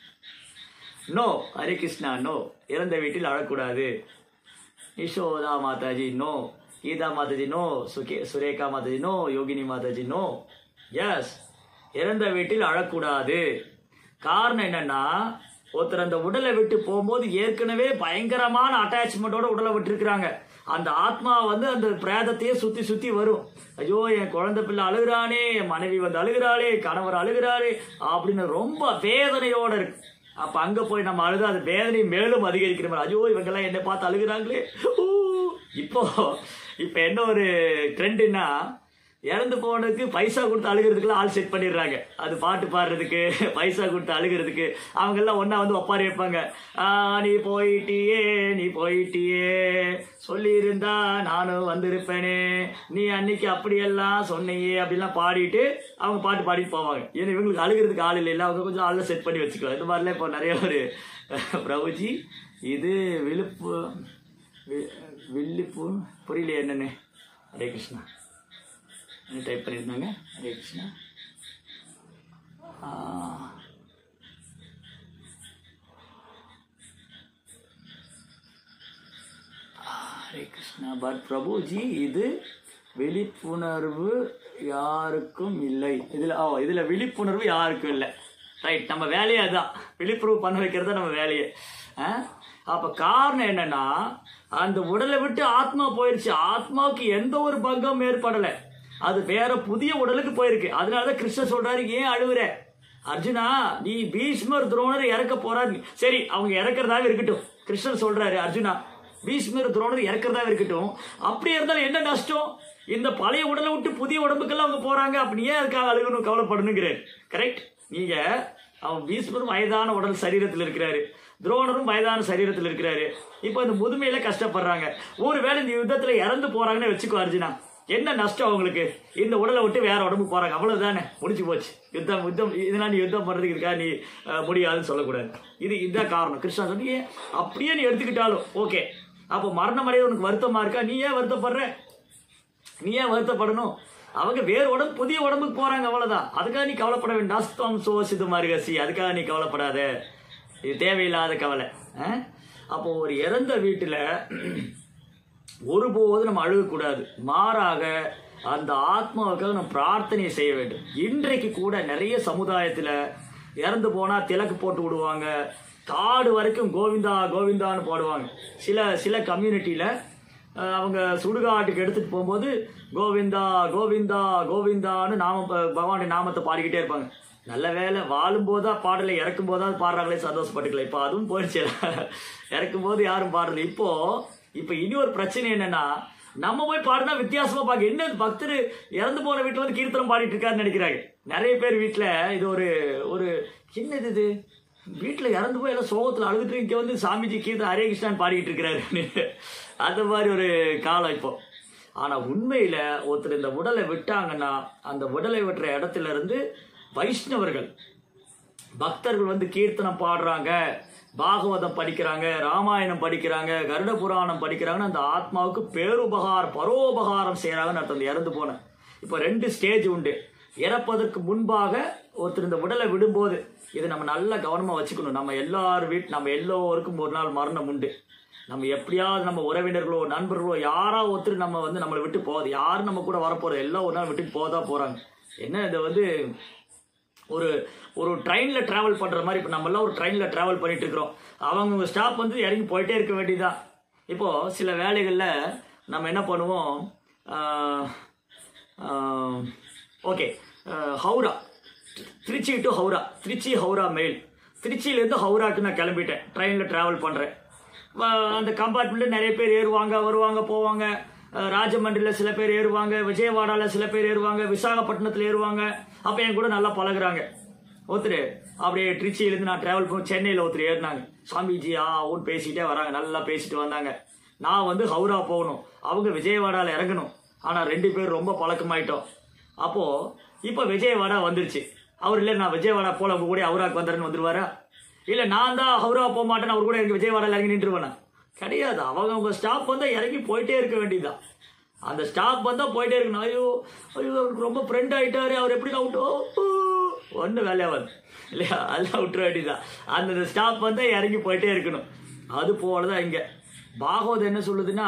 no Hare Krishna no இறந்த வீட்டில் அழக்கூடாது யசோதா மாதாஜி நோ கீதா மாதாஜி நோ சுகே Surekha Mataji no Yogini Mataji no yes இறந்த வீட்டில் அழக்கூடாது காரணம் என்னன்னா ஒருத்தர் அந்த உடலை விட்டு போகும்போது ஏற்கனவே பயங்கரமான அட்டாச்மெண்ட்டோட உடலை விட்டுருக்குறாங்க அந்த ஆத்மா வந்து அந்த பிரேதத்தையே சுத்தி சுத்தி வரும் ஐயோ என் குழந்தை பிள்ளை அழுகுறானே என் மனைவி வந்து அழுகிறாளே கணவர் அழுகிறாளே அப்படின்னு ரொம்ப வேதனையோட இருக்கு அப்ப அங்க போய் நம்ம அழுது அது வேதனை மேலும் அதிகரிக்கிற மாதிரி ஐயோ இவங்கெல்லாம் என்ன பார்த்து அழுகுறாங்களே ஊ. இப்போ இப்போ என்ன ஒரு ட்ரெண்டுன்னா இறந்து போனதுக்கு பைசா கொடுத்து அழுகிறதுக்குலாம் ஆள் செட் பண்ணிடுறாங்க அது பாட்டு பாடுறதுக்கு பைசா கொடுத்து அழுகிறதுக்கு அவங்க எல்லாம் ஒண்ணா வந்து ஒப்பாரி வைப்பாங்க "ஆ, நீ போயிட்டியே நீ போயிட்டியே சொல்லியிருந்தா நானும் வந்திருப்பேனே நீ அன்னைக்கு அப்படியெல்லாம் சொன்னையே அப்படிலாம் பாடிட்டு அவங்க பாட்டு பாடிட்டு போவாங்க ஏன்னா இவங்களுக்கு அழுகிறதுக்கு ஆள் இல்லை அவங்க கொஞ்சம் ஆளில் செட் பண்ணி வச்சுக்குவாங்க இந்த மாதிரிலாம் இப்போ நிறைய ஒரு பிரபுஜி இது விழுப்பு வி- வில்லிப்பு புரியல என்னன்னு ஹரே கிருஷ்ணா என்ன டைப் பண்ணியிருந்தாங்க ஹரே கிருஷ்ணா ஆ. ஹரே கிருஷ்ணா பட் பிரபுஜி இது விழிப்புணர்வு யாருக்கும் இல்லை இதுல ஓ இதுல விழிப்புணர்வு யாருக்கும் இல்லை ரைட் நம்ம வேலையே அதான் விழிப்புணர்வு பண்ண வைக்கிறது தான் நம்ம வேலையே ஆ? அப்ப காரணம் என்னன்னா அந்த உடலை விட்டு ஆத்மா போயிருச்சு ஆத்மாவுக்கு எந்த ஒரு பங்கம் ஏற்படலை அது வேற புதிய உடலுக்கு போயிருக்கு அதனாலதான் கிருஷ்ணர் சொல்றாரு ஏன் அழுவுற அர்ஜுனா நீ பீஷ்மர் துரோணர் இறக்க போறாரு சரி அவங்க இறக்குறதாவே இருக்கட்டும் கிருஷ்ணர் சொல்றாரு அர்ஜுனா பீஷ்மர் துரோணர் இறக்குறதாவே இருக்கட்டும் அப்படி இருந்தாலும் என்ன நஷ்டம் இந்த பழைய உடலை விட்டு புதிய உடம்புக்கெல்லாம் அவங்க போறாங்க அப்படி ஏன் அதுக்காக அழுகணும் கவலைப்படணுங்கிறார் கரெக்ட் நீங்க அவன் பீஷ்மரும் வயதான உடல் சரீரத்தில் இருக்கிறாரு துரோணரும் வயதான சரீரத்தில் இருக்கிறாரு இப்போ இந்த முதுமையில கஷ்டப்படுறாங்க ஒருவேளை இந்த யுத்தத்துல இறந்து போறாங்கன்னு வச்சுக்கோ அர்ஜுனா என்ன நஷ்டம் அவங்களுக்கு இந்த உடலை விட்டு வேற உடம்புக்கு போறாங்க அவ்வளவுதானே முடிஞ்சு போச்சு யுத்தம் யுத்தம் இதெல்லாம் நீ யுத்தம் பண்றதுக்கு இருக்கா நீ அஹ், முடியாதுன்னு சொல்லக்கூடாது இது இதுதான் காரணம் கிருஷ்ணா சொல்லி "ஏன், அப்படியே நீ எடுத்துக்கிட்டாலும் ஓகே அப்போ மரணம் அடைய உனக்கு வருத்தமா இருக்கா நீ ஏன் வருத்தப்படுற நீ ஏன் வருத்தப்படணும் அவங்க வேறு உடம்பு புதிய உடம்புக்கு போறாங்க அவ்வளவுதான் அதுக்காக நீ கவலைப்பட வேண்டாம் நஷ்டம் சோசிது மருகசி அதுக்காக நீ கவலைப்படாத இது தேவையில்லாத கவலை ஆ? அப்போ ஒரு இறந்த வீட்டுல ஒருபோதும் நம்ம அழுகக்கூடாது மாறாக அந்த ஆத்மாவுக்காக நம்ம பிரார்த்தனை செய்ய வேண்டும் இன்றைக்கு கூட நிறைய சமுதாயத்துல இறந்து போனா திலக்கு போட்டு விடுவாங்க காடு வரைக்கும் கோவிந்தா கோவிந்தான்னு போடுவாங்க சில சில கம்யூனிட்டியில அஹ் அவங்க சுடுகாட்டுக்கு எடுத்துட்டு போகும்போது கோவிந்தா கோவிந்தா கோவிந்தான்னு நாம ப- பகவானுடைய நாமத்தை பாடிக்கிட்டே இருப்பாங்க நல்ல வேலை வாழும் போதா பாடலை இறக்கும் போதா பாடுறாங்களே சந்தோஷப்பட்டுக்கல இப்போ அதுவும் போயிடுச்சு இறக்கும் போது யாரும் பாடுறது இப்போ இப்போ இனி ஒரு பிரச்சனை என்னன்னா நம்ம போய் பாடினா வித்தியாசமா பார்க்க என்ன இது பக்தர் இறந்து போன வீட்டுல வந்து கீர்த்தனம் பாடிட்டு இருக்காருன்னு நினைக்கிறாங்க நிறைய பேர் வீட்டுல இது ஒரு ஒரு என்னது இது வீட்டுல இறந்து போய் எல்லாம் சோகத்துல அழுதுட்டு இங்க வந்து சாமிஜி கீர்த்தன் ஹரே கிருஷ்ணான்னு பாடிட்டு இருக்கிறாரு அந்த மாதிரி ஒரு காலம் இப்போ ஆனா உண்மையில ஒருத்தர் இந்த உடலை விட்டாங்கன்னா அந்த உடலை விட்டுற இடத்துல இருந்து வைஷ்ணவர்கள் பக்தர்கள் வந்து கீர்த்தனம் பாடுறாங்க பாகவதம் படிக்கிறாங்க ராமாயணம் படிக்கிறாங்க கருட புராணம் படிக்கிறாங்கன்னு அந்த ஆத்மாவுக்கு பேருபகாரம் பரோபகாரம் செய்யறாங்கன்னு அர்த்தம் இந்த இறந்து போன இப்போ ரெண்டு ஸ்டேஜ் உண்டு இறப்பதற்கு முன்பாக ஒருத்தர் இந்த உடலை விடும்போது இதை நம்ம நல்லா கவனமா வச்சுக்கணும் நம்ம எல்லார் வீட் நம்ம எல்லோருக்கும் ஒரு நாள் மரணம் உண்டு நம்ம எப்படியாவது நம்ம உறவினர்களோ நண்பர்களோ யாரா ஒருத்தர் நம்ம வந்து நம்மளை விட்டு போகுது யாரும் நம்ம கூட வரப்போறது எல்லாம் ஒரு நாள் விட்டுட்டு போதா போறாங்க என்ன இதை வந்து ஒரு ஒரு ட்ரெயின்ல டிராவல் பண்ற மாதிரி இப்போ நம்ம எல்லாம் ஒரு ட்ரெயின்ல டிராவல் பண்ணிட்டு இருக்கிறோம் அவங்க ஸ்டாப் வந்து இறங்கி போயிட்டே இருக்க வேண்டியதுதான் இப்போ சில வேலைகள்ல நம்ம என்ன பண்ணுவோம் okay Howrah Trichy to Howrah Trichy Howrah mail திருச்சியிலேருந்து ஹவுராக்கு நான் கிளம்பிட்டேன் ட்ரெயினில் ட்ராவல் பண்ணுறேன் அந்த கம்பார்ட்மெண்ட்டில் நிறைய பேர் ஏறுவாங்க வருவாங்க போவாங்க அஹ், ராஜமன்றியில் சில பேர் ஏறுவாங்க விஜயவாடாவில் சில பேர் ஏறுவாங்க விசாகப்பட்டினத்தில் ஏறுவாங்க அப்போ என் கூட நல்லா பழகுறாங்க ஒருத்தர் அப்படியே திருச்சியிலேருந்து நான் ட்ராவல் பண்ணி சென்னையில் ஒருத்தர் ஏறினாங்க சாமிஜி ஆ ஊன்னு பேசிட்டே வராங்க நல்லா பேசிட்டு வந்தாங்க நான் வந்து ஹவுரா போகணும் அவங்க விஜயவாடாவில் இறங்கணும் ஆனால் ரெண்டு பேர் ரொம்ப பழக்கமாயிட்டோம் அப்போ இப்போ விஜயவாடா வந்துருச்சு அவர் இல்லை நான் விஜயவாடா போல உங்க கூட ஹவுராக்கு வந்துடுறேன்னு வந்துருவாரா இல்ல நான் தான் ஹவுரா போக மாட்டேன் அவர் கூட எனக்கு விஜயவாடால இறங்கி நின்றுவேனா கிடையாது அவங்க அவங்க ஸ்டாப் வந்தா இறங்கி போயிட்டே இருக்க வேண்டியதுதான் அந்த ஸ்டாப் வந்தா போயிட்டே இருக்கணும் ஐயோ ஐயோ அவருக்கு ரொம்ப ஃப்ரெண்ட் ஆயிட்டாரு அவர் எப்படி அவுட்டோ ஒன்றும் வேலையாவது இல்லையா அதெல்லாம் விட்டுற வேண்டியதுதான் அந்த ஸ்டாப் வந்தா இறங்கி போயிட்டே இருக்கணும் அது போலதான் இங்க பாகவதம் என்ன சொல்லுதுன்னா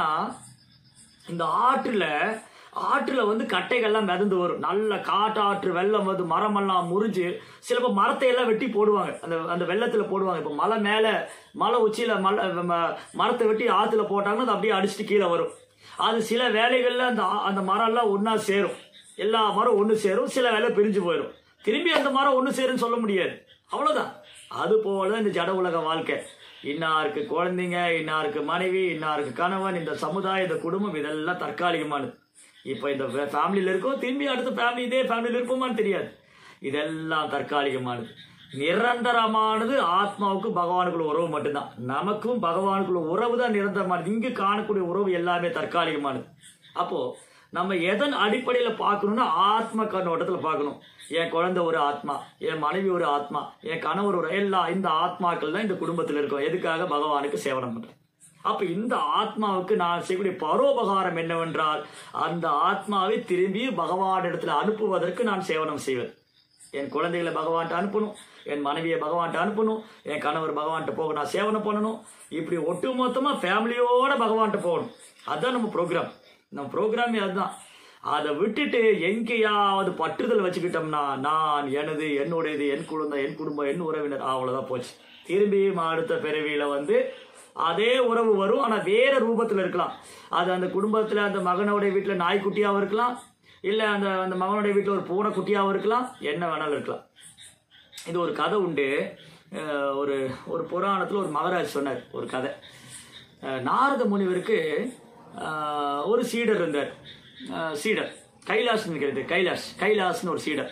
இந்த ஆற்றுல ஆற்றுல வந்து கட்டைகள்லாம் மிதந்து வரும் நல்ல காட்டாற்று வெள்ளம் வந்து மரமெல்லாம் முறிஞ்சு சிலப்போ மரத்தை எல்லாம் வெட்டி போடுவாங்க அந்த அந்த வெள்ளத்துல போடுவாங்க இப்போ மலை மேல மலை உச்சியில மலை ம- மரத்தை வெட்டி ஆத்துல போட்டாங்கன்னா அது அப்படியே அடிச்சுட்டு கீழே வரும் அது சில வேலைகள்ல அந்த ஆ- அந்த மரம் எல்லாம் ஒண்ணா சேரும் எல்லா மரம் ஒண்ணு சேரும் சில வேலை பிரிஞ்சு போயிடும் திரும்பி அந்த மரம் ஒண்ணு சேரும்னு சொல்ல முடியாது அவ்வளவுதான் அது போல இந்த ஜட உலக வாழ்க்கை இன்னாருக்கு குழந்தைங்க இன்னாருக்கு மனைவி இன்னாருக்கு கணவன் இந்த சமுதாயம் இந்த குடும்பம் இதெல்லாம் தற்காலிகமானது இப்போ இந்த ஃபேமிலியில் இருக்கோம் திரும்பி அடுத்த ஃபேமிலி இதே ஃபேமிலியில் இருப்போமான்னு தெரியாது இதெல்லாம் தற்காலிகமானது நிரந்தரமானது ஆத்மாவுக்கு பகவானுக்குள்ள உறவு மட்டும்தான் நமக்கும் பகவானுக்குள்ள உறவு தான் நிரந்தரமானது இங்கு காணக்கூடிய உறவு எல்லாமே தற்காலிகமானது அப்போ நம்ம எதன் அடிப்படையில பார்க்கணும்னா ஆத்ம கண்ணோட்டத்துல பார்க்கணும் என் குழந்தை ஒரு ஆத்மா என் மனைவி ஒரு ஆத்மா என் கணவர் ஒரு எல்லா இந்த ஆத்மாக்கள் தான் இந்த குடும்பத்தில் இருக்கும் எதுக்காக பகவானுக்கு சேவனம் பண்றேன் அப்ப இந்த ஆத்மாவுக்கு நான் செய்யக்கூடிய பரோபகாரம் என்னவென்றால் அந்த ஆத்மாவை திரும்பி பகவானிடத்துல அனுப்புவதற்கு நான் சேவனம் செய்வது என் குழந்தைகளை பகவான்கிட்ட அனுப்பணும் என் மனைவியை பகவான்கிட்ட அனுப்பணும் என் கணவர் பகவான்கிட்ட போக நான் சேவனை பண்ணணும் இப்படி ஒட்டுமொத்தமா ஃபேமிலியோட பகவான்கிட்ட போகணும் அதுதான் நம்ம ப்ரோக்ராம் நம்ம ப்ரோக்ராமே அதுதான் அதை விட்டுட்டு எங்கேயாவது பற்றுதல் வச்சுக்கிட்டோம்னா நான் எனது என்னுடையது என் குழந்தை என் குடும்பம் என் உறவினர் அவ்வளவுதான் போச்சு திரும்பியும் அடுத்த பிறவியில வந்து அதே உறவு வரும் ஆனா வேற ரூபத்துல இருக்கலாம் அது அந்த குடும்பத்துல அந்த மகனுடைய வீட்டுல நாய்க்குட்டியாவும் இருக்கலாம் இல்ல அந்த அந்த மகனுடைய வீட்டுல ஒரு பூனைக்குட்டியாவும் இருக்கலாம் என்ன வேணாலும் இருக்கலாம் இது ஒரு கதை உண்டு அஹ் ஒரு ஒரு புராணத்துல ஒரு மகராஜ் சொன்னார் ஒரு கதை அஹ் நாரத முனிவருக்கு அஹ், ஒரு சீடர் இருந்தார் அஹ், சீடர் கைலாஷ்னு இருக்கிறது கைலாஷ் கைலாஷ்னு ஒரு சீடர்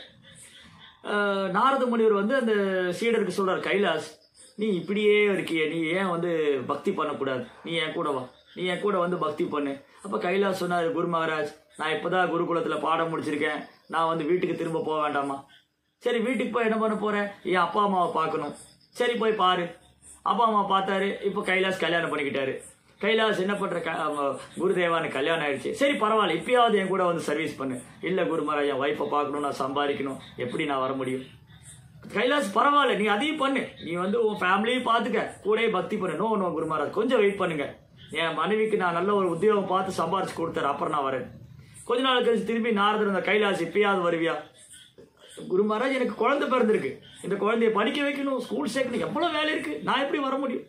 அஹ், நாரத முனிவர் வந்து அந்த சீடருக்கு சொல்றார் கைலாஷ் நீ இப்படியே இருக்கியே நீ ஏன் வந்து பக்தி பண்ணக்கூடாது நீ என் கூட வா நீ என் கூட வந்து பக்தி பண்ணு அப்ப கைலாஷ் சொன்னார் குரு மகாராஜ் நான் இப்போதான் குருகுலத்தில் பாடம் முடிச்சிருக்கேன் நான் வந்து வீட்டுக்கு திரும்ப போக வேண்டாமா சரி வீட்டுக்கு போய் என்ன பண்ண போறேன் என் அப்பா அம்மாவை பார்க்கணும் சரி போய் பாரு அப்பா அம்மா பார்த்தாரு இப்போ கைலாஸ் கல்யாணம் பண்ணிக்கிட்டாரு கைலாஸ் என்ன பண்ற க- அவ- குருதேவானு கல்யாணம் ஆயிடுச்சு சரி பரவாயில்ல இப்பயாவது என் கூட வந்து சர்வீஸ் பண்ணு இல்லை குருமராஜ் என் ஒய்ஃபை பார்க்கணும் நான் சம்பாதிக்கணும் எப்படி நான் வர முடியும் கைலாஸ் பரவாயில்ல நீ அதையும் பண்ணு நீ வந்து உன் ஃபேமிலியும் பார்த்துக்க கூடயே பக்தி பண்ணு நோ நோ குருமராஜ் கொஞ்சம் வெயிட் பண்ணுங்க என் மனைவிக்கு நான் நல்ல ஒரு உத்தியோகம் பார்த்து சம்பாரிச்சு கொடுத்தாரு அப்புறம் நான் வரேன் கொஞ்ச நாள் கழிச்சு திரும்பி நாரதர் இந்த கைலாஸ் இப்பயாவது வருவியா குரு மகாராஜ் எனக்கு குழந்தை பிறந்திருக்கு இந்த குழந்தைய படிக்க வைக்கணும் ஸ்கூல் சேர்க்கணும் எவ்வளோ வேலை இருக்கு நான் எப்படி வர முடியும்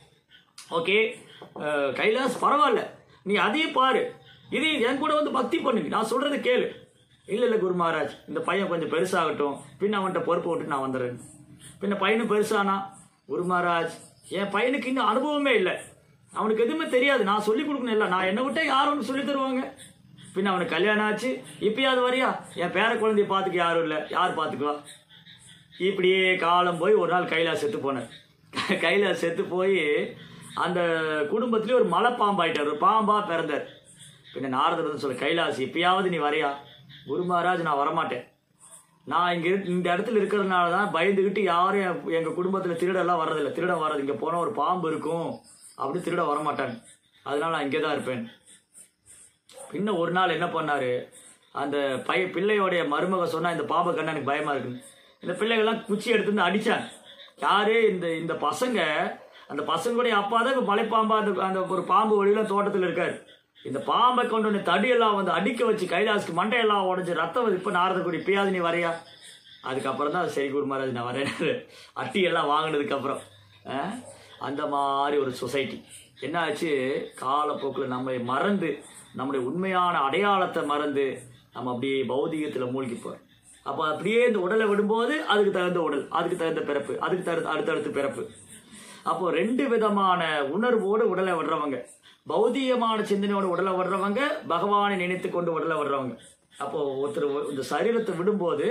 ஓகே அஹ், கைலாஸ் பரவாயில்ல நீ அதையும் பாரு இது என் கூட வந்து பக்தி பண்ணுங்க நான் சொல்றது கேளு இல்ல இல்ல குரு மகாராஜ் இந்த பையன் கொஞ்சம் பெருசாகட்டும் பின்ன அவன்கிட்ட பொறுப்பு விட்டு நான் வந்துடுறேன் பின்ன பையனும் பெருசானா குரு மகாராஜ் என் பையனுக்கு இன்னும் அனுபவமே இல்லை அவனுக்கு எதுவுமே தெரியாது நான் சொல்லி கொடுக்கணும் இல்லை நான் என்னை விட்டா யாரும் ஒன்று சொல்லி தருவாங்க பின்ன அவனுக்கு கல்யாணம் ஆச்சு இப்பயாவது வரியா என் பேர குழந்தைய பார்த்துக்க யாரும் இல்லை யார் பார்த்துக்குவா இப்படியே காலம் போய் ஒரு நாள் கைலாஸ் செத்து போனார் கைலாஸ் செத்து போய் அந்த குடும்பத்திலே ஒரு மலைப்பாம்பாயிட்டார் ஒரு பாம்பா பிறந்தார் பின்ன நாரதர் வந்து சொல்ல கைலாஸ் இப்பயாவது நீ வரையா குரு மகாராஜ் நான் வரமாட்டேன் நான் இங்க இரு- இந்த இடத்துல இருக்கிறதுனால தான் பயந்துக்கிட்டு யாரும் என்- எங்க குடும்பத்துல திருடெல்லாம் வர்றதில்ல திருடன் வர்றது இங்க போனா ஒரு பாம்பு இருக்கும் அப்படி திருட வரமாட்டாங்க அதனால நான் இங்கே தான் இருப்பேன் பின்ன ஒரு நாள் என்ன பண்ணாரு அந்த பைய பிள்ளையோடைய மருமக சொன்னா இந்த பாம்பை கண்டா எனக்கு பயமா இருக்குன்னு இந்த பிள்ளைகள்லாம் குச்சி எடுத்து வந்து அடிச்சாங்க யாரு இந்த இந்த பசங்க அந்த பசங்களுடைய அப்பா தான் இப்ப மலைப்பாம்பா அந்த அந்த ஒரு பாம்பு வழியில தோட்டத்தில் இருக்காரு இந்த பாம்பை கொண்டு வந்து தடியெல்லாம் வந்து அடிக்க வச்சு கைலாசுக்கு மண்டையெல்லாம் உடஞ்சி ரத்தம் வந்து இப்ப நாரதக்குடி பியாதி நீ வரையா அதுக்கப்புறம் தான் சரி குரு மகாராஜ் நான் வரேன் அட்டி எல்லாம் வாங்கினதுக்கு அப்புறம் அஹ், அந்த மாதிரி ஒரு சொசைட்டி என்ன ஆச்சு காலப்போக்கில் நம்மை மறந்து நம்முடைய உண்மையான அடையாளத்தை மறந்து நம்ம அப்படியே பௌதிகத்தில் மூழ்கி போறோம் அப்போ அப்படியே இந்த உடலை விடும்போது அதுக்கு தகுந்த உடல் அதுக்கு தகுந்த பிறப்பு அதுக்கு தகுந்த அடுத்தடுத்து பிறப்பு அப்போ ரெண்டு விதமான உணர்வோடு உடலை விடுறவங்க பௌதிகமான சிந்தனையோட உடலை விடுறவங்க பகவானை நினைத்து கொண்டு உடலை விடுறவங்க அப்போ ஒருத்தர் இந்த சரீரத்தை விடும்போது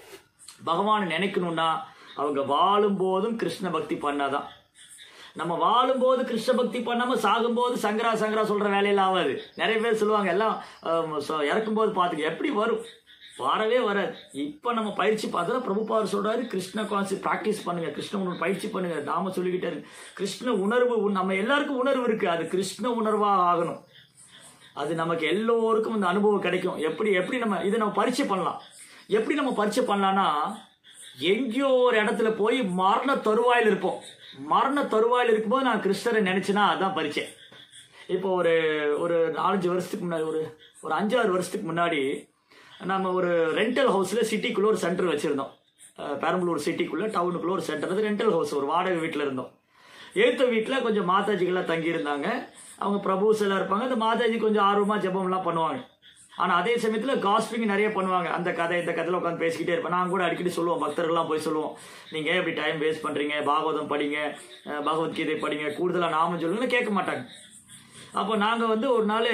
பகவானை நினைக்கணும்னா அவங்க வாழும் போதும் கிருஷ்ண பக்தி பண்ணாதான் நம்ம வாழும்போது கிருஷ்ண பக்தி பண்ணாம சாகும்போது சங்கரா சங்கரா சொல்ற வேலையெல்லாம் ஆகாது நிறைய பேர் சொல்லுவாங்க எல்லாம் ஆம், ச- இறக்கும்போது பார்த்துக்க எப்படி வரும் வரவே வராது இப்போ நம்ம பயிற்சி பார்த்தா பிரபுபார் சொல்றாரு கிருஷ்ண கான்சி ப்ராக்டிஸ் பண்ணுங்க கிருஷ்ண உணர்வு பயிற்சி பண்ணுங்க நாம சொல்லிக்கிட்டே இருக்கு கிருஷ்ண உணர்வு உன்- நம்ம எல்லாருக்கும் உணர்வு இருக்கு அது கிருஷ்ண உணர்வா ஆகணும் அது நமக்கு எல்லோருக்கும் இந்த அனுபவம் கிடைக்கும் எப்படி எப்படி நம்ம இதை நம்ம பரிச்சை பண்ணலாம் எப்படி நம்ம பரிச்சை பண்ணலாம்னா எங்கேயோ ஒரு இடத்துல போய் மரண தருவாயில் இருப்போம் மரண தருவாயில் இருக்கும்போது நான் கிருஷ்ணரை நினைச்சேன்னா அதான் பரிச்சை இப்போ ஒரு ஒரு நாலஞ்சு வருஷத்துக்கு முன்னாடி ஒரு ஒரு அஞ்சாறு வருஷத்துக்கு முன்னாடி நம்ம ஒரு ரெண்டல் ஹவுஸில் சிட்டிக்குள்ளே ஒரு சென்டர் வச்சுருந்தோம் அஹ் பெரம்பலூர் சிட்டிக்குள்ளே டவுனுக்குள்ளே ஒரு சென்டர் அது ரெண்டல் ஹவுஸ் ஒரு வாடகை வீட்டில் இருந்தோம் எழுத்த வீட்டில் கொஞ்சம் மாதாஜிகள்லாம் தங்கியிருந்தாங்க அவங்க பிரபுஸ் எல்லாம் இருப்பாங்க அந்த மாதாஜி கொஞ்சம் ஆர்வமாக ஜெபம்லாம் பண்ணுவாங்க ஆனால் அதே சமயத்தில் காஸ்பிங் நிறைய பண்ணுவாங்க அந்த கதை இந்த கதையில் உட்காந்து பேசிக்கிட்டே இருப்பேன் நான் கூட அடிக்கடி சொல்லுவோம் பக்தர்கள்லாம் போய் சொல்லுவோம் நீங்கள் ஏன் இப்படி டைம் வேஸ்ட் பண்ணுறீங்க பாகவதம் படிங்க அஹ் பகவத்கீதை படிங்க கூடுதலாக நாம சொல்லுங்கன்னு கேட்க மாட்டாங்க அப்போ நாங்கள் வந்து ஒரு நாள்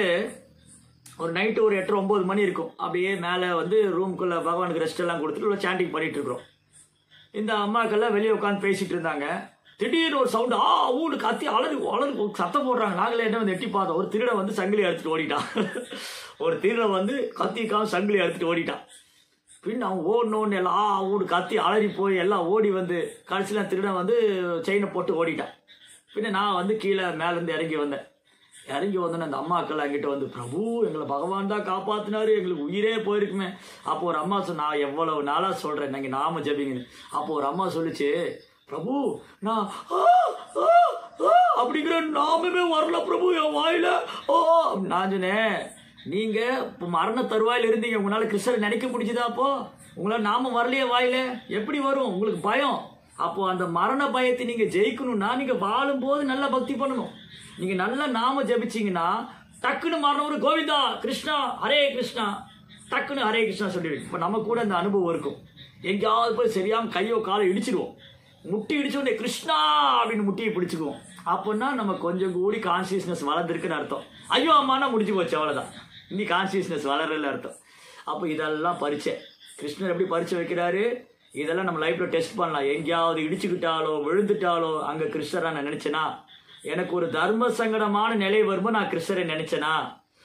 ஒரு நைட்டு ஒரு எட்டு ஒம்பது மணி இருக்கும் அப்படியே மேலே வந்து ரூம்குள்ளே பகவானுக்கு ரெஸ்ட் எல்லாம் கொடுத்துட்டு உள்ள சாண்டிங் பண்ணிட்டு இருக்கிறோம் இந்த அம்மாக்கெல்லாம் வெளியே உட்காந்து பேசிட்டு இருந்தாங்க திடீர்னு ஒரு சவுண்டு ஆ ஊடு கத்தி அலறி அலறி சத்தம் போடுறாங்க நாங்களே என்ன வந்து எட்டி பார்த்தோம் ஒரு திருடன் வந்து சங்கிலி எடுத்துட்டு ஓடிட்டான் ஒரு திருடன் வந்து கத்திக்காம சங்கிலி எடுத்துட்டு ஓடிட்டான் பின் அவன் ஓடணுன்னு எல்லாம் ஆ ஊடு கத்தி அலறி போய் எல்லாம் ஓடி வந்து கடைசியில் திருடன் வந்து செயினை போட்டு ஓடிட்டான் பின்ன நான் வந்து கீழே மேலேருந்து இறங்கி வந்தேன் இறங்கி வந்தோன்னே அந்த அம்மாக்கள் என்கிட்ட வந்து பிரபு எங்களை பகவான் தான் காப்பாத்தினாரு எங்களுக்கு உயிரே போயிருக்குமே அப்போ ஒரு அம்மா சொன்னா நான் எவ்வளவு நாளா சொல்றேன் நீங்க நாம ஜபிங்கன்னு அப்போ ஒரு அம்மா சொல்லுச்சு பிரபு நான் ஆ, ஆ, ஆ அப்படிங்கிற நாமமே வரல பிரபு என் வாயில ஓ நான் சொன்னேன் நீங்க இப்போ மரண தருவாயில இருந்தீங்க உங்களால கிருஷ்ணரை நினைக்க முடிஞ்சுதா அப்போ உங்களால நாம வரலையே வாயில எப்படி வரும் உங்களுக்கு பயம் அப்போ அந்த மரண பயத்தை நீங்க ஜெயிக்கணும்னா நீங்க வாழும்போது நல்ல பக்தி பண்ணணும் நீங்க நல்ல நாம ஜெபிச்சீங்கன்னா டக்குன்னு மரணம் ஒரு கோவிந்தா கிருஷ்ணா ஹரே கிருஷ்ணா டக்குன்னு ஹரே கிருஷ்ணா சொல்லிடுவீங்க இப்போ நம்ம கூட அந்த அனுபவம் இருக்கும் எங்கேயாவது போய் சரியாம கையோ காலோ இடிச்சிடுவோம் முட்டி இடிச்ச உடனே கிருஷ்ணா அப்படின்னு முட்டியை பிடிச்சுக்குவோம் அப்போன்னா நம்ம கொஞ்சம் கூடி கான்சியஸ்னஸ் வளர்ந்துருக்குன்னு அர்த்தம் ஐயோ அம்மானா முடிஞ்சு போச்சு அவ்வளோதான் இனி கான்சியஸ்னஸ் வளரல அர்த்தம் அப்போ இதெல்லாம் பரிச்சை கிருஷ்ணர் எப்படி பரிச்சை வைக்கிறாரு இதெல்லாம் நம்ம லைஃப்ல டெஸ்ட் பண்ணலாம் எங்கேயாவது இடிச்சுக்கிட்டாலோ விழுந்துட்டாலோ அங்க கிருஷ்ணரா நான் நினைச்சேனா எனக்கு ஒரு தர்ம சங்கடமான நிலை வரும்போது நான் கிருஷ்ணரை நினைச்சேனா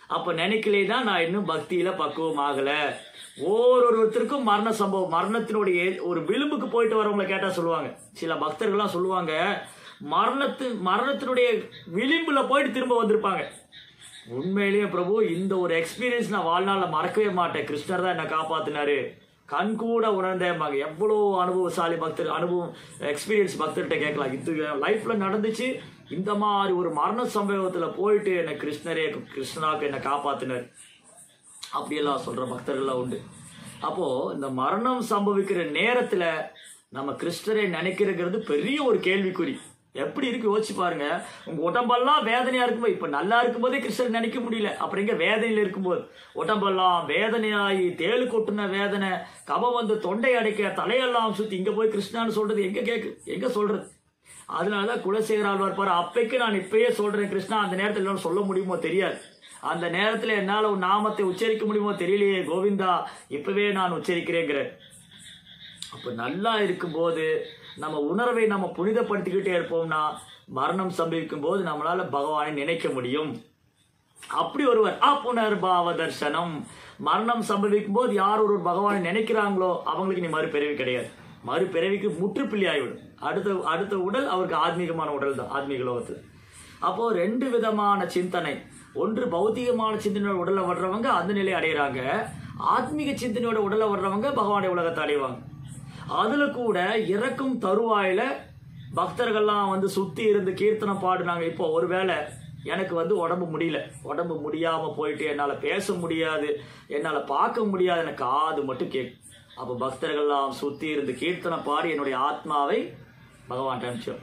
அப்ப நினைக்கலைன்னா நான் இன்னும் பக்தியில பக்குவம் ஆகல ஒவ்வொருத்தருக்கும் மரண சம்பவம் மரணத்தினுடைய ஒரு விளிம்புக்கு போயிட்டு வரவங்களை கேட்டா சொல்லுவாங்க சில பக்தர்கள்லாம் சொல்லுவாங்க மரணத்து மரணத்தினுடைய விளிம்புல போயிட்டு திரும்ப வந்திருப்பாங்க உண்மையிலேயே பிரபு இந்த ஒரு எக்ஸ்பீரியன்ஸ் நான் வாழ்நாளில் மறக்கவே மாட்டேன் கிருஷ்ணர் தான் என்னை காப்பாத்தினாரு கண் கூட உணர்ந்தேன்பாங்க எவ்வளோ அனுபவசாலி பக்தர் அனுபவம் எக்ஸ்பீரியன்ஸ் பக்தர்கிட்ட கேட்கலாம் இது லைஃப்ல நடந்துச்சு இந்த மாதிரி ஒரு மரண சம்பவத்தில் போயிட்டு என்னை கிருஷ்ணரே கிருஷ்ணராக்கு என்னை காப்பாத்தினார் அப்படியெல்லாம் சொல்ற பக்தர்கள்லாம் உண்டு அப்போ இந்த மரணம் சம்பவிக்கிற நேரத்துல நம்ம கிறிஸ்டரை நினைக்கிறங்கிறது பெரிய ஒரு கேள்விக்குறி எப்படி இருக்கு யோசிச்சு பாருங்க உங்க உடம்பெல்லாம் வேதனையா இருக்கும்போது இப்ப நல்லா இருக்கும்போதே கிறிஸ்டர் நினைக்க முடியல அப்புறம் எங்க வேதனையில இருக்கும்போது உடம்பெல்லாம் வேதனையாகி தேளு கொட்டுன வேதனை கபம் வந்து தொண்டை அடைக்க தலையெல்லாம் சுத்தி இங்க போய் கிருஷ்ணான்னு சொல்றது எங்க கேக்கு எங்க சொல்றது அதனாலதான் குலசேகரால் இருப்பாரு அப்பைக்கு நான் இப்பயே சொல்றேன் கிருஷ்ணா அந்த நேரத்தில் என்னால சொல்ல முடியுமோ தெரியாது அந்த நேரத்துல என்னால உன் நாமத்தை உச்சரிக்க முடியுமோ தெரியலையே கோவிந்தா இப்பவே நான் உச்சரிக்கிறேங்கிறேன் அப்ப நல்லா இருக்கும்போது நம்ம உணர்வை நம்ம புனிதப்படுத்திக்கிட்டே இருப்போம்னா மரணம் சம்பவிக்கும் போது நம்மளால பகவானை நினைக்க முடியும் அப்படி ஒருவர் அப்புனர்பாவ தர்சனம் மரணம் சம்பவிக்கும் போது யார் ஒரு பகவானை நினைக்கிறாங்களோ அவங்களுக்கு நீ மறுபிறவி கிடையாது மறுபிறவிக்கு முற்றுப்புள்ளி ஆகிவிடும் அடுத்த அடுத்த உடல் அவருக்கு ஆத்மீகமான உடல் தான் ஆத்மீக லோகத்தில் அப்போ ரெண்டு விதமான சிந்தனை ஒன்று பௌத்திகமான சிந்தனையோட உடலை வர்றவங்க அந்த நிலை அடைகிறாங்க ஆத்மீக சிந்தனையோட உடலை வர்றவங்க பகவானுடைய உலகத்தை அடைவாங்க அதுல கூட இறக்கும் தருவாயில பக்தர்கள்லாம் வந்து சுத்தி இருந்து கீர்த்தனம் பாடுனாங்க இப்போ ஒருவேளை எனக்கு வந்து உடம்பு முடியல உடம்பு முடியாம போயிட்டு என்னால பேச முடியாது என்னால பார்க்க முடியாது எனக்கு காது மட்டும் கேட்கும் அப்ப பக்தர்கள்லாம் சுத்தி இருந்து கீர்த்தனம் பாடி என்னுடைய ஆத்மாவை பகவான் அனுப்பிச்சோம்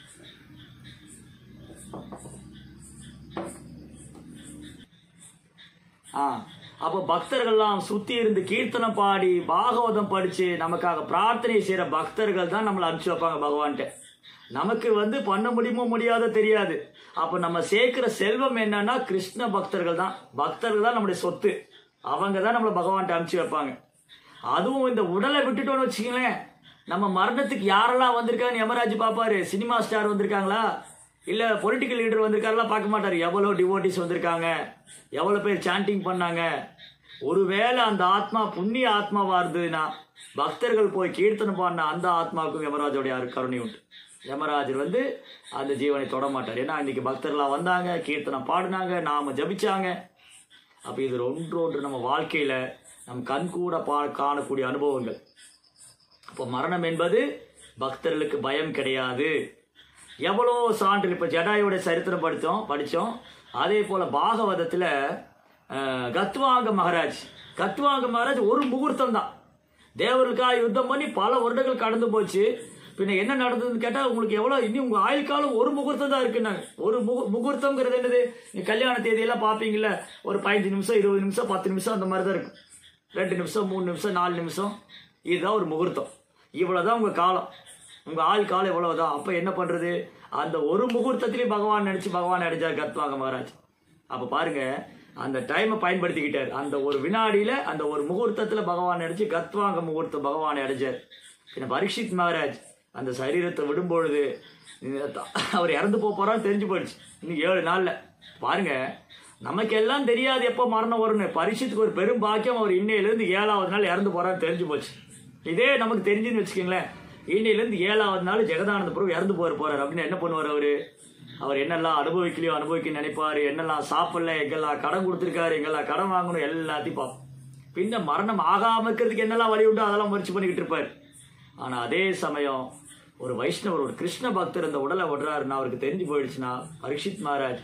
ஆ அப்போ பக்தர்கள்லாம் சுத்தி இருந்து கீர்த்தனம் பாடி பாகவதம் படிச்சு நமக்காக பிரார்த்தனை செய்யற பக்தர்கள் தான் நம்மளை அனுப்பிச்சு வைப்பாங்க பகவான்கிட்ட நமக்கு வந்து பண்ண முடியுமோ முடியாதோ தெரியாது அப்ப நம்ம சேர்க்கிற செல்வம் என்னன்னா கிருஷ்ண பக்தர்கள் தான் பக்தர்கள் தான் நம்முடைய சொத்து அவங்க தான் நம்மளை பகவான்கிட்ட அனுப்பிச்சு வைப்பாங்க அதுவும் இந்த உடலை விட்டுட்டோம்னு வச்சுக்கங்களேன் நம்ம மரணத்துக்கு யாரெல்லாம் வந்திருக்காங்க யமராஜ் பாப்பாரு சினிமா ஸ்டார் வந்திருக்காங்களா இல்ல பொலிட்டிக்கல் லீடர் வந்திருக்காருலாம் பார்க்க மாட்டாரு எவ்வளவு டிவோட்டிஸ் வந்திருக்காங்க எவ்வளவு பேர் சாண்டிங் பண்ணாங்க ஒருவேளை அந்த ஆத்மா புண்ணிய ஆத்மாவா இருந்ததுன்னா பக்தர்கள் போய் கீர்த்தனம் பாடின அந்த ஆத்மாவுக்கும் யமராஜோடைய கருணை உண்டு யமராஜர் வந்து அந்த ஜீவனை தொட மாட்டார் ஏன்னா இன்னைக்கு பக்தர்களாக வந்தாங்க கீர்த்தனம் பாடினாங்க நாம ஜபிச்சாங்க அப்போ இது ஒன்று ஒன்று நம்ம வாழ்க்கையில நம் கண் கூட பா காணக்கூடிய அனுபவங்கள் அப்போ மரணம் என்பது பக்தர்களுக்கு பயம் கிடையாது எவ்வளோ சான்று இப்போ ஜடாயோட சரித்திரம் படித்தோம் படித்தோம் அதே போல பாகவதத்தில் அஹ், கத்வாங்க மகாராஜ் கத்வாங்க மகாராஜ் ஒரு முகூர்த்தம் தான் தேவர்களுக்காக யுத்தம் பண்ணி பல வருடங்கள் கடந்து போச்சு பின்ன என்ன நடந்ததுன்னு கேட்டால் உங்களுக்கு எவ்வளோ இனி உங்கள் ஆயுள் காலம் ஒரு முகூர்த்தம் தான் இருக்குன்னாங்க ஒரு முகு முகூர்த்தம்ங்கிறது என்னது நீ கல்யாண தேதியெல்லாம் பார்ப்பீங்கல்ல ஒரு பதினஞ்சு நிமிஷம் இருபது நிமிஷம் பத்து நிமிஷம் அந்த மாதிரி தான் இருக்கும் ரெண்டு நிமிஷம் மூணு நிமிஷம் நாலு நிமிஷம் இதுதான் ஒரு முகூர்த்தம் இவ்வளவுதான் உங்க காலம் உங்க ஆள் காலம் இவ்வளவுதான் அப்ப என்ன பண்றது அந்த ஒரு முகூர்த்தத்திலேயே பகவான் நினைச்சு பகவான் அடைஞ்சார் கத்வாங்க மகாராஜ் அப்ப பாருங்க அந்த டைமை பயன்படுத்திக்கிட்டார் அந்த ஒரு வினாடியில அந்த ஒரு முகூர்த்தத்துல பகவான் அடைஞ்சு கத்வாங்க முகூர்த்தம் பகவானை அடைஞ்சார் பின்ன பரீட்சித் மகாராஜ் அந்த சரீரத்தை விடும்பொழுது அவர் இறந்து போக போறான்னு தெரிஞ்சு போயிடுச்சு இன்னும் ஏழு நாள்ல பாருங்க நமக்கு எல்லாம் தெரியாது எப்போ மரணம் வரும்னு பரிசுத்துக்கு ஒரு பெரும் பாக்கியம் அவர் இன்னையிலிருந்து ஏழாவது நாள் இறந்து போறான்னு தெரிஞ்சு போச்சு இதே நமக்கு தெரிஞ்சுன்னு வச்சுக்கோங்களேன் இன்னையிலிருந்து ஏழாவது நாள் ஜெகதானந்த பிரபு இறந்து போற போறாரு அப்படின்னு என்ன பண்ணுவார் அவரு அவர் என்னெல்லாம் அனுபவிக்கலையோ அனுபவிக்க நினைப்பாரு என்னெல்லாம் சாப்பிடல எங்கெல்லாம் கடன் கொடுத்துருக்காரு எங்கெல்லாம் கடன் வாங்கணும் எல்லாத்தையும் பார்ப்போம் பின்ன மரணம் ஆகாம இருக்கிறதுக்கு என்னெல்லாம் வழி உண்டோ அதெல்லாம் முயற்சி பண்ணிக்கிட்டு இருப்பாரு ஆனா அதே சமயம் ஒரு வைஷ்ணவர் ஒரு கிருஷ்ண பக்தர் இந்த உடலை விடுறாருன்னா அவருக்கு தெரிஞ்சு போயிடுச்சுன்னா பரீட்சித் மகாராஜ்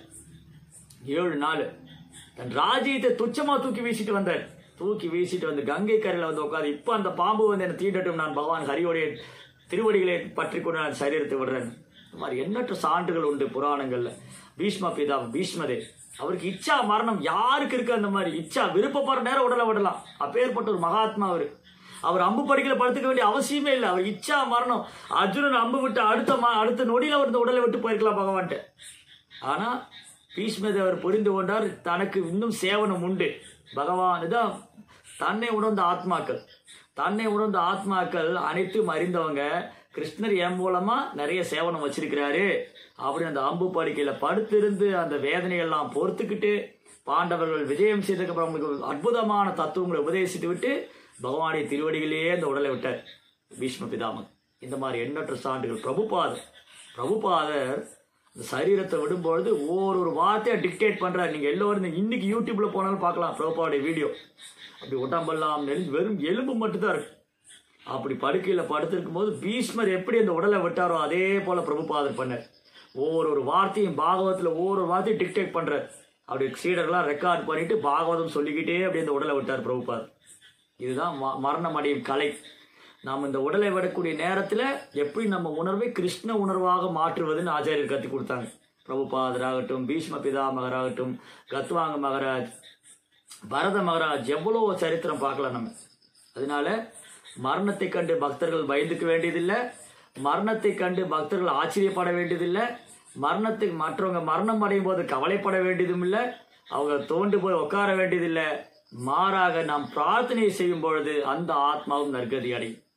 ஏழு நாள் தன் ராஜ்யத்தை துச்சமா தூக்கி வீசிட்டு வந்தார் தூக்கி வீசிட்டு வந்து கங்கை கரையில வந்து உட்காந்து இப்ப அந்த பாம்பு வந்து என்ன தீண்டட்டும் நான் பகவான் ஹரியோடைய திருவடிகளை பற்றி கொண்டு நான் சரீரத்தை விடுறேன் இந்த மாதிரி எண்ணற்ற சான்றுகள் உண்டு புராணங்கள்ல பீஷ்ம பிதா பீஷ்மதே அவருக்கு இச்சா மரணம் யாருக்கு இருக்கு அந்த மாதிரி இச்சா விருப்பப்படுற நேரம் உடலை விடலாம் அப்பேற்பட்ட ஒரு மகாத்மா அவரு அவர் அம்பு படிக்கல படுத்துக்க வேண்டிய அவசியமே இல்லை அவர் இச்சா மரணம் அர்ஜுனன் அம்பு விட்டு அடுத்த ம- அடுத்த நொடியில அவர் இந்த உடலை விட்டு போயிருக்கலாம் பகவான்ட்டு ஆனா பீஷ்மதேவர் புரிந்து கொண்டார் தனக்கு இன்னும் சேவனம் உண்டு பகவான் தான் தன்னை உணர்ந்த ஆத்மாக்கள் தன்னை உணர்ந்த ஆத்மாக்கள் அனைத்தும் அறிந்தவங்க கிருஷ்ணர் என் மூலமா நிறைய சேவனம் வச்சிருக்கிறாரு அப்படி அந்த அம்பு படுக்கையில படுத்திருந்து அந்த வேதனையெல்லாம் பொறுத்துக்கிட்டு பாண்டவர்கள் விஜயம் செய்ததுக்கு அப்புறம் அவங்களுக்கு ஒரு அற்புதமான தத்துவங்களை உபதேசித்து விட்டு பகவானை திருவடிகளிலேயே அந்த உடலை விட்டார் பீஷ்ம பிதாமன் இந்த மாதிரி எண்ணற்ற சான்றுகள் பிரபுபாதர் பிரபுபாதர் இந்த சரீரத்தை விடும்பொழுது ஒவ்வொரு வார்த்தையை டிக்டேட் பண்றாரு நீங்க எல்லோரும் இந்த இன்னைக்கு யூடியூப்ல போனாலும் பார்க்கலாம் பிரபுபாவுடைய வீடியோ அப்படி உடம்பெல்லாம் நெளிஞ்சு வெறும் எலும்பு மட்டும்தான் இருக்கு அப்படி படுக்கையில் படுத்திருக்கும் போது பீஷ்மர் எப்படி அந்த உடலை விட்டாரோ அதே போல பிரபுபாதர் பண்ணார் ஒவ்வொரு ஒரு வார்த்தையும் பாகவத்தில் ஒவ்வொரு வார்த்தையும் டிக்டேட் பண்றார் அப்படி சீடர்லாம் ரெக்கார்ட் பண்ணிட்டு பாகவதம் சொல்லிக்கிட்டே அப்படி அந்த உடலை விட்டார் பிரபுபாதர் இதுதான் ம- மரணம் அடையும் கலை நாம் இந்த உடலை விடக்கூடிய நேரத்தில் எப்படி நம்ம உணர்வை கிருஷ்ண உணர்வாக மாற்றுவதுன்னு ஆச்சாரியர் கற்றுக் கொடுத்தாங்க பிரபுபாதராகட்டும் பீஷ்ம பிதாமகராகட்டும் கத்வாங்க மகராஜ் பரத மகராஜ் எவ்வளோ சரித்திரம் பார்க்கலாம் நம்ம அதனால மரணத்தை கண்டு பக்தர்கள் பயந்துக்க வேண்டியதில்லை மரணத்தை கண்டு பக்தர்கள் ஆச்சரியப்பட வேண்டியதில்லை மரணத்துக்கு மற்றவங்க மரணம் அடையும் போது கவலைப்பட வேண்டியதும் இல்லை அவங்க தோண்டு போய் உட்கார வேண்டியதில்லை மாறாக நாம் பிரார்த்தனை செய்யும் பொழுது அந்த ஆத்மாவும் நற்கதி அடையும்